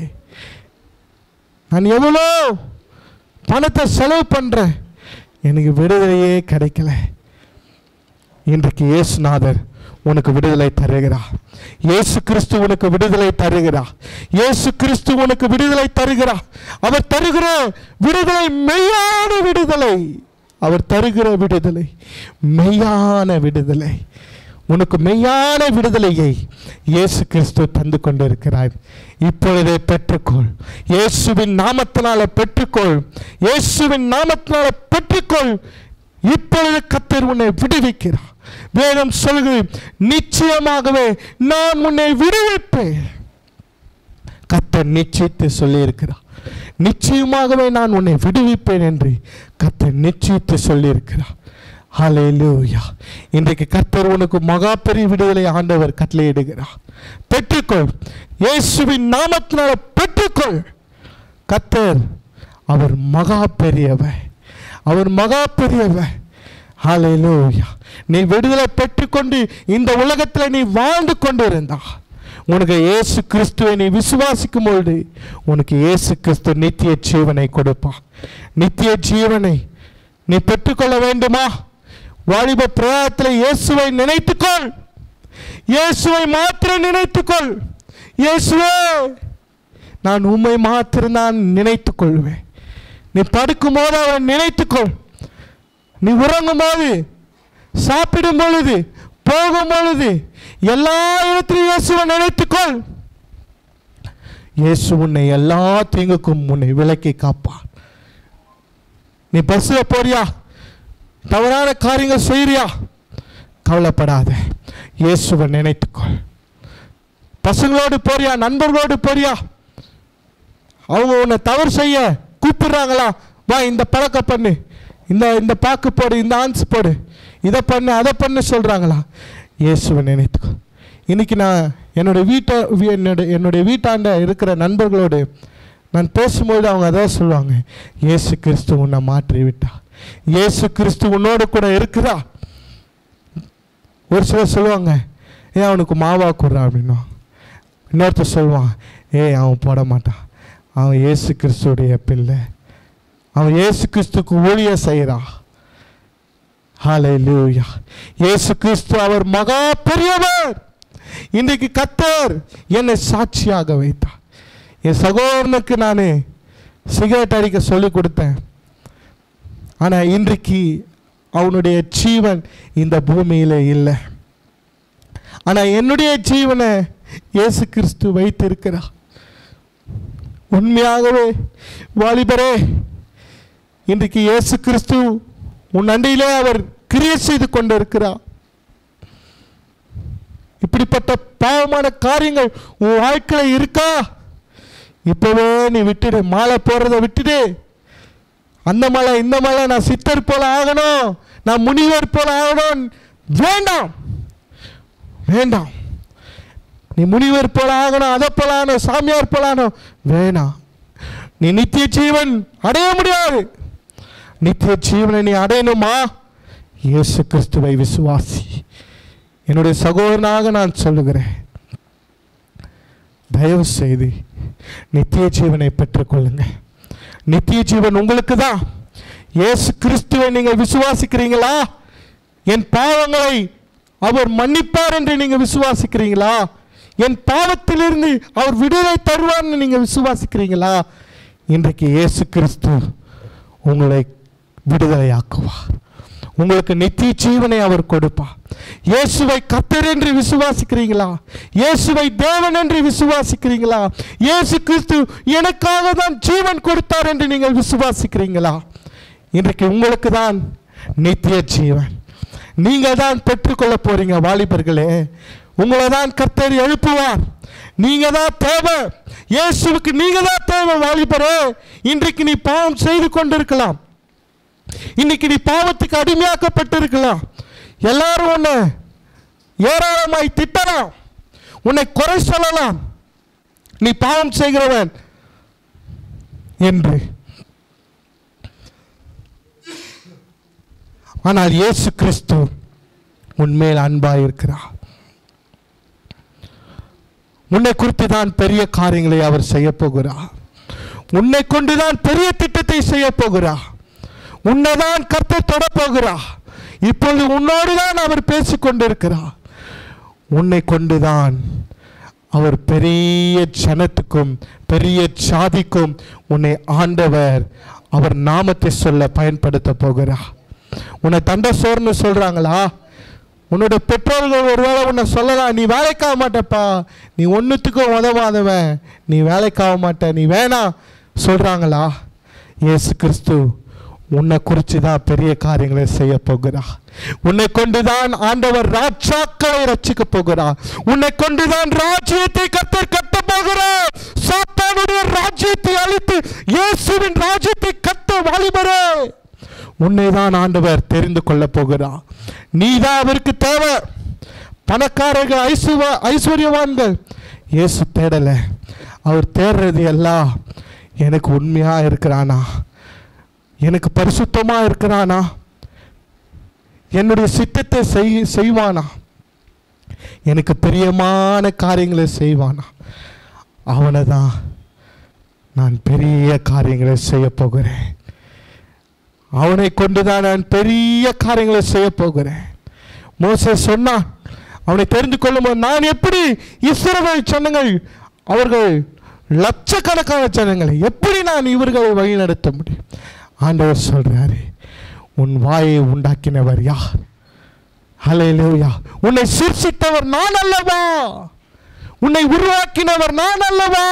நான் எவ்வளோ பணத்தை செலவு பண்ணுறேன் எனக்கு விடுதலையே கிடைக்கல இன்றைக்கு இயேசுநாதர் உனக்கு விடுதலை தருகிறார் இயேசு கிறிஸ்து உனக்கு விடுதலை தருகிறார் இயேசு கிறிஸ்து உனக்கு விடுதலை தருகிறார் அவர் தருகிற விடுதலை மெய்யான விடுதலை அவர் தருகிற விடுதலை மெய்யான விடுதலை உனக்கு மெய்யான விடுதலையை இயேசு கிறிஸ்து தந்து கொண்டிருக்கிறார் இப்பொழுதே பெற்றுக்கொள் இயேசுவின் நாமத்தினால பெற்றுக்கொள் இயேசுவின் நாமத்தினால பெற்றுக்கொள் இப்பொழுது கத்தர் உன்னை விடுவிக்கிறார் வேதம் சொல்கிறது நிச்சயமாகவே நான் உன்னை விடுவிப்பேன் கத்தர் நிச்சயித்து சொல்லியிருக்கிறார் நிச்சயமாகவே நான் உன்னை விடுவிப்பேன் என்று கத்தர் நிச்சயித்து சொல்லியிருக்கிறார் ஹalleluya இன்றைக்கு கர்த்தர் உனக்கு மகா பெரிய விடுதலை ஆண்டவர் கட்டளையிடுகிறார் பெற்றுக்கொள் இயேசுவின் நாமத்தினால பெற்றுக்கொள் கர்த்தர் அவர் மகா பெரியவர் அவர் மகா பெரியவர் ஹalleluya நீ விடுதலை பெற்றுக்கொண்டு இந்த உலகத்தில் நீ வாழ்ந்து கொண்டு இருந்தா உனக்கு இயேசு கிறிஸ்துவை நீ விசுவாசிக்கும் பொழுது உனக்கு இயேசு கிறிஸ்து நித்திய ஜீவனை கொடுப்பான் நித்திய ஜீவனை நீ பெற்றுக்கொள்ள வேண்டுமா வாலிப பிரயாணத்தில் இயேசுவை நினைத்துக்கொள் இயேசுவை மாத்திரம் நினைத்துக்கொள் இயேசுவே நான் உம்மை மாத்திரம் நான் நினைத்துக் கொள்வேன் நீ படுக்கும் போது அவரை நினைத்துக்கொள் நீ உறங்கும் போது சாப்பிடும் பொழுது போகும் பொழுது எல்லா இடத்திலும் இயேசுவை நினைத்துக்கொள் இயேசு உன்னை எல்லா தீங்குக்கும் உன்னை விலக்கி காப்பார் நீ பஸ்ஸில் போறியா தவறான காரியங்கள் செய்யறியா கவலைப்படாத இயேசுவை நினைத்துக்கொள் பசங்களோடு போறியா நண்பர்களோடு போறியா அவங்க உன்னை தவறு செய்ய கூப்பிடுறாங்களா வா இந்த பழக்கம் பண்ணு இந்த இந்த பாக்கு போடு இந்த ஆன்ஸ் போடு இதை பண்ணு அதை பண்ணு சொல்கிறாங்களா இயேசுவை நினைத்துக்கோ இன்னைக்கு நான் என்னுடைய வீட்டை வீ- என்னுடைய என்னுடைய வீட்டாண்ட இருக்கிற நண்பர்களோடு நான் பேசும்போது அவங்க அதான் சொல்லுவாங்க இயேசு கிறிஸ்து உன்னை மாற்றி விட்டா இயேசு கிறிஸ்து உன்னோடு கூட இருக்கிறா ஒரு சிலர் சொல்லுவாங்க ஏன் அவனுக்கு மாவா குடுறா அப்படின்னுவாங்க இன்னொருத்தர் சொல்லுவான் ஏய் அவன் போட மாட்டான் அவன் இயேசு கிறிஸ்துடைய பிள்ளை அவன் இயேசு கிறிஸ்துக்கு ஊழிய செய்கிறான் ஹalleluya இயேசு கிறிஸ்து அவர் மகா பெரியவர் இன்றைக்கு கத்தர் என்னை சாட்சியாக வைத்தார் என் சகோதரனுக்கு நான் சிகரெட் அடிக்க சொல்லி கொடுத்தேன் ஆனால் இன்றைக்கு அவனுடைய ஜீவன் இந்த பூமியில் இல்லை ஆனால் என்னுடைய ஜீவனை இயேசு கிறிஸ்து வைத்திருக்கிறார் உண்மையாகவே வாலிபரே இன்றைக்கு இயேசு கிறிஸ்து உன் அண்டையிலே அவர் கிரியை செய்து கொண்டிருக்கிறார் இப்படிப்பட்ட பாவமான காரியங்கள் உன் வாழ்க்கையில் இருக்கா இப்பவே நீ விட்டுடு மாலை போடுறத விட்டுடு அந்த மலை இந்த மலை நான் சித்தர் போல ஆகணும் நான் முனிவர் போல ஆகணும் வேண்டாம் வேண்டாம் நீ முனிவர் போல ஆகணும் அதை போல ஆகணும் சாமியார் போல ஆகணும் வேணாம் நீ நித்திய ஜீவன் அடைய முடியாது நித்திய ஜீவனை நீ அடையணுமா இயேசு கிறிஸ்துவை விசுவாசி என்னுடைய சகோதரனாக நான் சொல்லுகிறேன் தயவு செய்து நித்திய ஜீவனை பெற்றுக்கொள்ளுங்க நித்திய ஜீவன் உங்களுக்கு தான் இயேசு கிறிஸ்துவை நீங்கள் விசுவாசிக்கிறீங்களா என் பாவங்களை அவர் மன்னிப்பார் என்று நீங்க விசுவாசிக்கிறீங்களா என் பாவத்திலிருந்து அவர் விடுதலை தருவார்னு நீங்க விசுவாசிக்கிறீங்களா இன்றைக்கு இயேசு கிறிஸ்து உங்களை விடுதலையாக்குவார் உங்களுக்கு நித்திய ஜீவனை அவர் கொடுப்பார் இயேசுவை கத்தர் என்று விசுவாசிக்கிறீங்களா இயேசுவை தேவன் என்று விசுவாசிக்கிறீங்களா இயேசு கிறிஸ்து எனக்காக தான் ஜீவன் கொடுத்தார் என்று நீங்கள் விசுவாசிக்கிறீங்களா இன்றைக்கு உங்களுக்கு தான் நித்திய ஜீவன் நீங்கள் தான் பெற்றுக்கொள்ள போறீங்க வாலிபர்களே உங்களை தான் கர்த்தர் எழுப்புவார் நீங்க தான் தேவை இயேசுவுக்கு நீங்க தான் தேவை வாலிபரே இன்றைக்கு நீ பாவம் செய்து கொண்டிருக்கலாம் இன்னைக்கு நீ பாவத்துக்கு அடிமையாக்கப்பட்டிருக்கலாம் எல்லாரும் உன்னை ஏராளமாய் திட்டலாம் உன்னை குறை சொல்லலாம் நீ பாவம் செய்கிறவன் என்று ஆனால் இயேசு கிறிஸ்து உன்மேல் அன்பாய் இருக்கிறார் உன்னை குறித்து தான் பெரிய காரியங்களை அவர் செய்ய போகிறார் உன்னை கொண்டுதான் பெரிய திட்டத்தை செய்ய போகிறார் உன்னை தான் கர்த்தர் தொடப் போகிறார் இப்பொழுது உன்னோடு தான் அவர் பேசிக் கொண்டிருக்கிறார் உன்னை கொண்டுதான் அவர் பெரிய ஜனத்துக்கும் பெரிய சாதிக்கும் உன்னை ஆண்டவர் அவர் நாமத்தை சொல்ல பயன்படுத்த போகிறார் உன்னை தண்ட சோர்னு சொல்றாங்களா உன்னோட பெற்றோர்கள் ஒருவேளை உன்னை சொல்லலாம் நீ வேலைக்காக மாட்டப்பா நீ ஒன்றுத்துக்கும் உதவாதவன் நீ வேலைக்காக மாட்ட நீ வேணாம் சொல்றாங்களா இயேசு கிறிஸ்து உன்னை குறித்து தான் பெரிய காரியங்களை செய்ய போகிறார் உன்னை கொண்டுதான் ஆண்டவர் ராஜாக்களை ரட்சிக்க போகிறார் உன்னை கொண்டுதான் ராஜ்யத்தை கத்தர் கட்ட போகிறார் சாத்தானுடைய ராஜ்யத்தை அழித்து இயேசுவின் ராஜ்யத்தை கட்ட வாலிபரே உன்னை தான் ஆண்டவர் தெரிந்து கொள்ள போகிறார் நீதான் அவருக்கு தேவை பணக்காரர்கள் ஐசுவ ஐஸ்வர்யவான்கள் இயேசு தேடலை அவர் தேடுறது எல்லாம் எனக்கு உண்மையா இருக்கிறானா எனக்கு பரிசுத்தமா இருக்கிறானா என்னுடைய சித்தத்தை செய் செய்வானா எனக்கு பிரியமான காரியங்களை செய்வானா அவனை தான் நான் பெரிய காரியங்களை செய்ய போகிறேன் அவனை கொண்டு தான் நான் பெரிய காரியங்களை செய்ய போகிறேன் மோசே சொன்னான் அவனை தெரிந்து கொள்ளும்போது நான் எப்படி இஸ்ரவேல் ஜனங்கள் அவர்கள் லட்சக்கணக்கான ஜனங்களை எப்படி நான் இவர்களை வழிநடத்த முடியும் ஆண்டவர் சொல்றாரு உன் வாயை உண்டாக்கினவர் யார் ஹalleluya உன்னை சிருஷ்டித்தவர் நான் அல்லவா உன்னை உருவாக்கினவர் நான் அல்லவா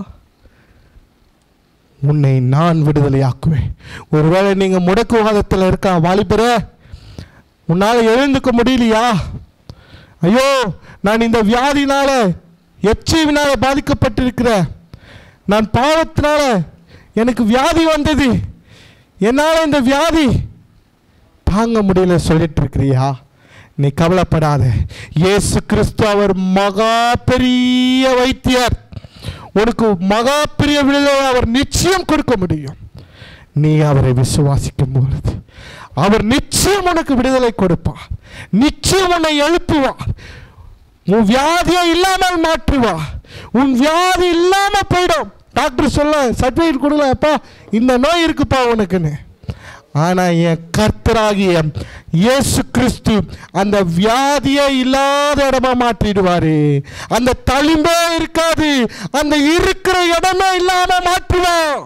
உன்னை நான் விடுதலையாக்குவேன் ஒருவேளை நீங்க முடக்குவாதத்தில் இருக்கா வாலிபரே உன்னால எழுந்துக்க முடியலையா ஐயோ நான் இந்த வியாதினால எச்சிவினால பாதிக்கப்பட்டிருக்கிறேன் நான் பாவத்தினால எனக்கு வியாதி வந்தது என்னால் இந்த வியாதி தாங்க முடியல சொல்லிட்டு இருக்கிறியா நீ கவலைப்படாத இயேசு கிறிஸ்து அவர் மகா பெரிய வைத்தியர் உனக்கு மகா பெரிய விடுதலை அவர் நிச்சயம் கொடுக்க முடியும் நீ அவரை விசுவாசிக்கும் பொழுது அவர் நிச்சயம் உனக்கு விடுதலை கொடுப்பார் நிச்சயம் உன்னை எழுப்புவார் உன் வியாதியை இல்லாமல் மாற்றுவார் உன் வியாதி இல்லாம போயிடும் டாக்டர் சொல்ல சர்டிஃபிகேட் கொடுக்கல அப்பா இந்த நோய் இருக்குப்பா உனக்குன்னு ஆனா என் கர்த்தராகிய இயேசு கிறிஸ்து அந்த வியாதியே இல்லாத இடமா மாற்றிடுவாரு அந்த தளிம்பே இருக்காது அந்த இருக்கிற இடமே இல்லாம மாற்றுவார்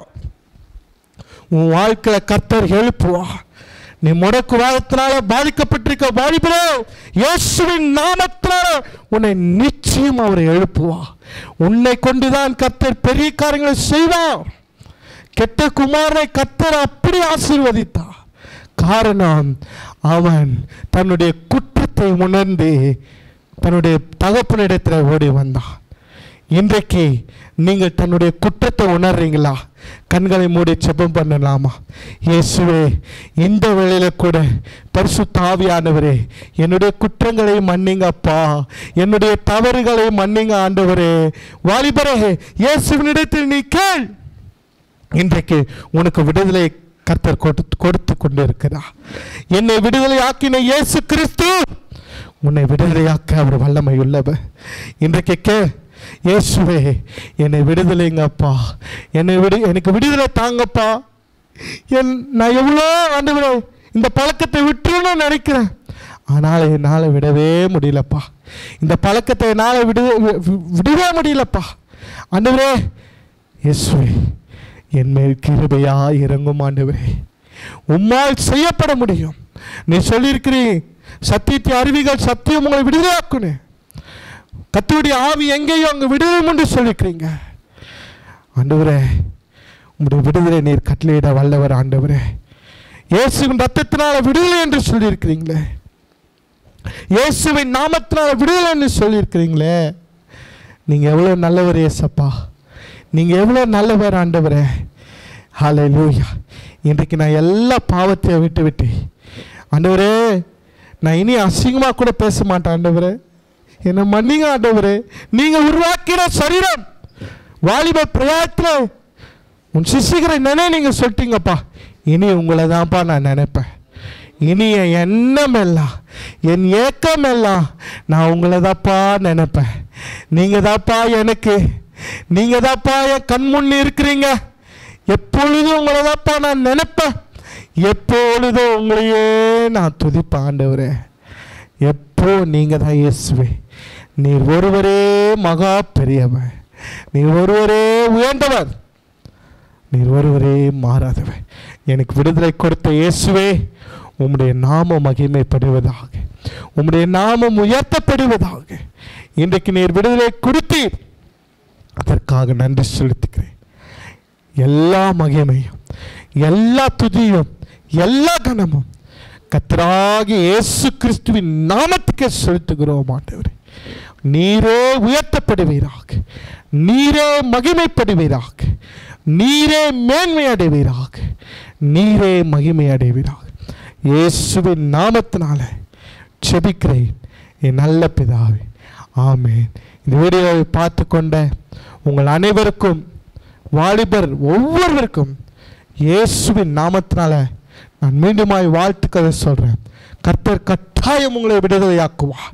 உன் வாழ்க்கையில கர்த்தர் எழுப்புவா நீ முடக்கு வாதத்தினால பாதிக்கப்பட்டிருக்க வாலிபரே இயேசுவின் நாமத்தினால உன்னை நிச்சயம் அவர் எழுப்புவா உன்னை கொண்டுதான் கர்த்தர் பெரிய காரியங்களை செய்வார் கெட்ட குமாரனை கர்த்தர் அப்படி ஆசீர்வதித்தார் காரணம் அவன் தன்னுடைய குற்றத்தை உணர்ந்து தன்னுடைய தகப்பனிடத்தில் ஓடி வந்தான் இன்றைக்கு நீங்கள் தன்னுடைய குற்றத்தை உணர்றீங்களா கண்களை மூடி செபம் பண்ணலாமா இயேசுவே இந்த வேளையில கூட பரிசுத்த ஆவியானவரே என்னுடைய குற்றங்களை மன்னிங்கப்பா என்னுடைய தவறுகளை மன்னிங்க ஆண்டவரே வாலிபரே இயேசுவினிடத்தில் நீ கேள் இன்றைக்கு உனக்கு விடுதலை கர்த்தர் கொடுத்து கொடுத்து கொண்டு இருக்கிறார் என்னை விடுதலை ஆக்கின இயேசு கிறிஸ்து உன்னை விடுதலையாக்க அவர் வல்லமை உள்ளவர் இன்றைக்கு கே இயேசுவே என்னை விடுதலைங்கப்பா என்னை விடு எனக்கு விடுதலை தாங்கப்பா என் நான் எவ்வளோ ஆண்டவரே இந்த பழக்கத்தை விட்டுறணும்னு நினைக்கிறேன் ஆனால் என்னால் விடவே முடியலப்பா இந்த பழக்கத்தை என்னால் விட வி- விடவே முடியலப்பா ஆண்டவரே இயேசுவே என் மேல் கிருபையா இறங்கும் ஆண்டவரே உம்மால் செய்யப்பட முடியும் நீ சொல்லியிருக்கிறீ சத்தியத்தை அறிவிகள் சத்தியம் உங்களை விடுதலையாக்குன்னு கத்துடைய ஆவி எங்கேயோ அங்கே விடுதலை என்று சொல்லியிருக்கிறீங்க ஆண்டவரே உம்முடைய விடுதலை நீர் கட்டளையிட வல்லவர் ஆண்டவரே இயேசுவின் ரத்தத்தினால விடுதலை என்று சொல்லியிருக்கிறீங்களே இயேசுவின் நாமத்தினால விடுதலை என்று சொல்லியிருக்கிறீங்களே நீங்கள் எவ்வளோ நல்லவர் ஏசப்பா நீங்கள் எவ்வளோ நல்லவர் ஆண்டவரே ஹாலே லூயா இன்றைக்கு நான் எல்லா பாவத்தையும் விட்டு விட்டு ஆண்டவரே நான் இனி அசிங்கமாக கூட பேச மாட்டேன் ஆண்டவரே என்னை மன்னிங்க ஆண்டவரே நீங்கள் உருவாக்கின சரீரம் வாலிப பிரயாத்தில் உன் சிசிகரை நினை நீங்கள் சொல்லிட்டீங்கப்பா இனி உங்களை தான்ப்பா நான் நினைப்பேன் இனி என் எண்ணம் எல்லாம் என் ஏக்கம் எல்லாம் நான் உங்களை தான்ப்பா நினைப்பேன் நீங்கள் தான்ப்பா எனக்கு நீங்கள் தான்ப்பா என் கண் முன் இருக்கிறீங்க எப்பொழுதும் உங்களை தான்ப்பா நான் நினைப்பேன் எப்பொழுதும் உங்களையே நான் துதிப்பேன் ஆண்டவரே எப்போ நீங்கள் தான் இயேசுவே நீர் ஒருவரே மகா பெரியவர் நீர் ஒருவரே உயர்ந்தவர் நீர் ஒருவரே மாறாதவர் எனக்கு விடுதலை கொடுத்த இயேசுவே உம்முடைய நாமம் மகிமைப்படுவதாக உம்முடைய நாமம் உயர்த்தப்படுவதாக இன்றைக்கு நீர் விடுதலை கொடுத்தீர் அதற்காக நன்றி செலுத்துகிறேன் எல்லா மகிமையும் எல்லா துதியும் எல்லா கனமும் கத்தராகி இயேசு கிறிஸ்துவின் நாமத்துக்கே செலுத்துகிறோம் ஆண்டவரே நீரே உயர்த்தப்படுவீராக நீரே மகிமைப்படுவீராக நீரே மேன்மை அடைவீராக நீரே மகிமை அடைவீராக இயேசுவின் நாமத்தினால செபிக்கிறேன் என் நல்ல பிதாவே ஆமென் இந்த வீடியோவை பார்த்து கொண்ட உங்கள் அனைவருக்கும் வாலிபர் ஒவ்வொருவருக்கும் இயேசுவின் நாமத்தினால நான் மீண்டுமாய் வாழ்த்துக்களை சொல்கிறேன் கர்த்தர் கட்டாயம் உங்களை விடுதலையாக்குவார்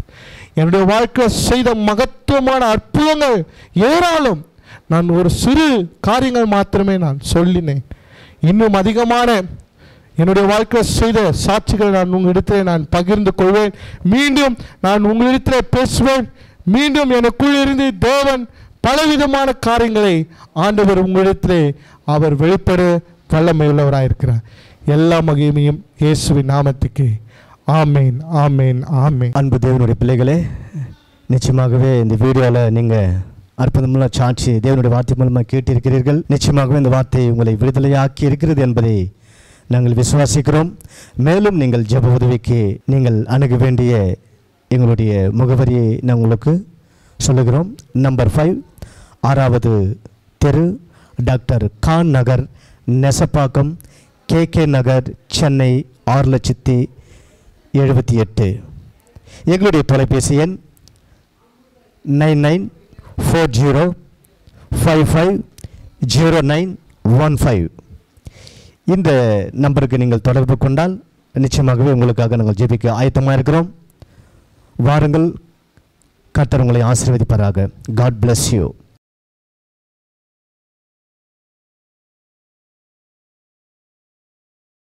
என்னுடைய வாழ்க்கை செய்த மகத்துவமான அற்புதங்கள் ஏராளம் நான் ஒரு சிறு காரியங்கள் மாத்திரமே நான் சொல்லினேன் இன்னும் அதிகமான என்னுடைய வாழ்க்கை செய்த சாட்சிகளை நான் உங்களிடத்தில் நான் பகிர்ந்து கொள்வேன் மீண்டும் நான் உங்களிடத்தில் பேசுவேன் மீண்டும் எனக்குள் இருந்து தேவன் பலவிதமான காரியங்களை ஆண்டவர் உங்களிடத்திலே அவர் வெளிப்பட வல்லமை உள்ளவராயிருக்கிறார் எல்லா மகிமையும் இயேசுவின் நாமத்துக்கு ஆமேன் ஆமேன் ஆமேன் அன்பு தேவனுடைய பிள்ளைகளே நிச்சயமாகவே இந்த வீடியோவில் நீங்கள் அற்புதமுள்ள சாட்சி தேவனுடைய வார்த்தை மூலமாக கேட்டிருக்கிறீர்கள் நிச்சயமாகவே இந்த வார்த்தை உங்களை விடுதலையாக்கி இருக்கிறது என்பதை நாங்கள் விசுவாசிக்கிறோம் மேலும் நீங்கள் ஜெப உதவிக்கு நீங்கள் அணுக வேண்டிய எங்களுடைய முகவரியை நான் உங்களுக்கு சொல்லுகிறோம் நம்பர் ஃபைவ் ஆறாவது தெரு doctor Khan Nagar Nesapakkam K K Nagar Chennai ஆறு லட்சத்தி எழுபத்தி எட்டு எங்களுடைய தொலைபேசி எண் nine nine four zero five five zero nine one five இந்த நம்பருக்கு நீங்கள் தொடர்பு கொண்டால் நிச்சயமாகவே உங்களுக்காக நாங்கள் ஜெபிக்க ஆயத்தமாக இருக்கிறோம் வாருங்கள் கர்த்தர் உங்களை ஆசீர்வதிப்பாராக காட் bless யூ